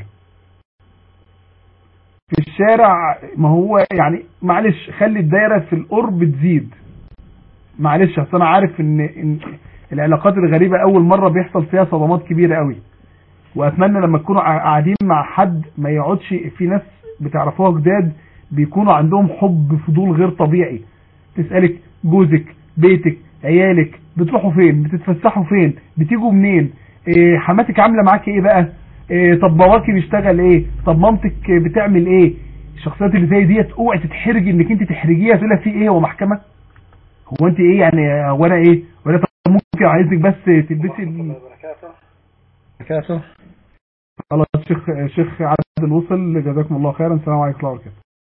S4: في الشارع ما هو يعني معلش خلي الدايرة في القرب تزيد معلش اصل انا عارف ان, إن العلاقات الغريبة اول مرة بيحصل فيها صدمات كبيرة قوي واتمنى لما تكونوا قاع- قاعدين مع حد ما يقعدش في ناس بتعرفوها جداد بيكونوا عندهم حب فضول غير طبيعي تسألك جوزك بيتك عيالك بتروحوا فين بتتفسحوا فين بتيجوا منين إيه حماتك عامله معاكي ايه بقى إيه طب باباكي بيشتغل ايه طب مامتك بتعمل ايه الشخصيات اللي زي ديت اوعي تتحرجي انك انت تحرجيها تقول لها في ايه هو محكمه هو انت ايه يعني هو انا ايه ولا طب ممكن عايزك بس تلبسي ال-
S5: بركاته
S4: خلاص شيخ شيخ عادل وصل جزاكم الله خيرا السلام عليكم ورحمه الله وبركاته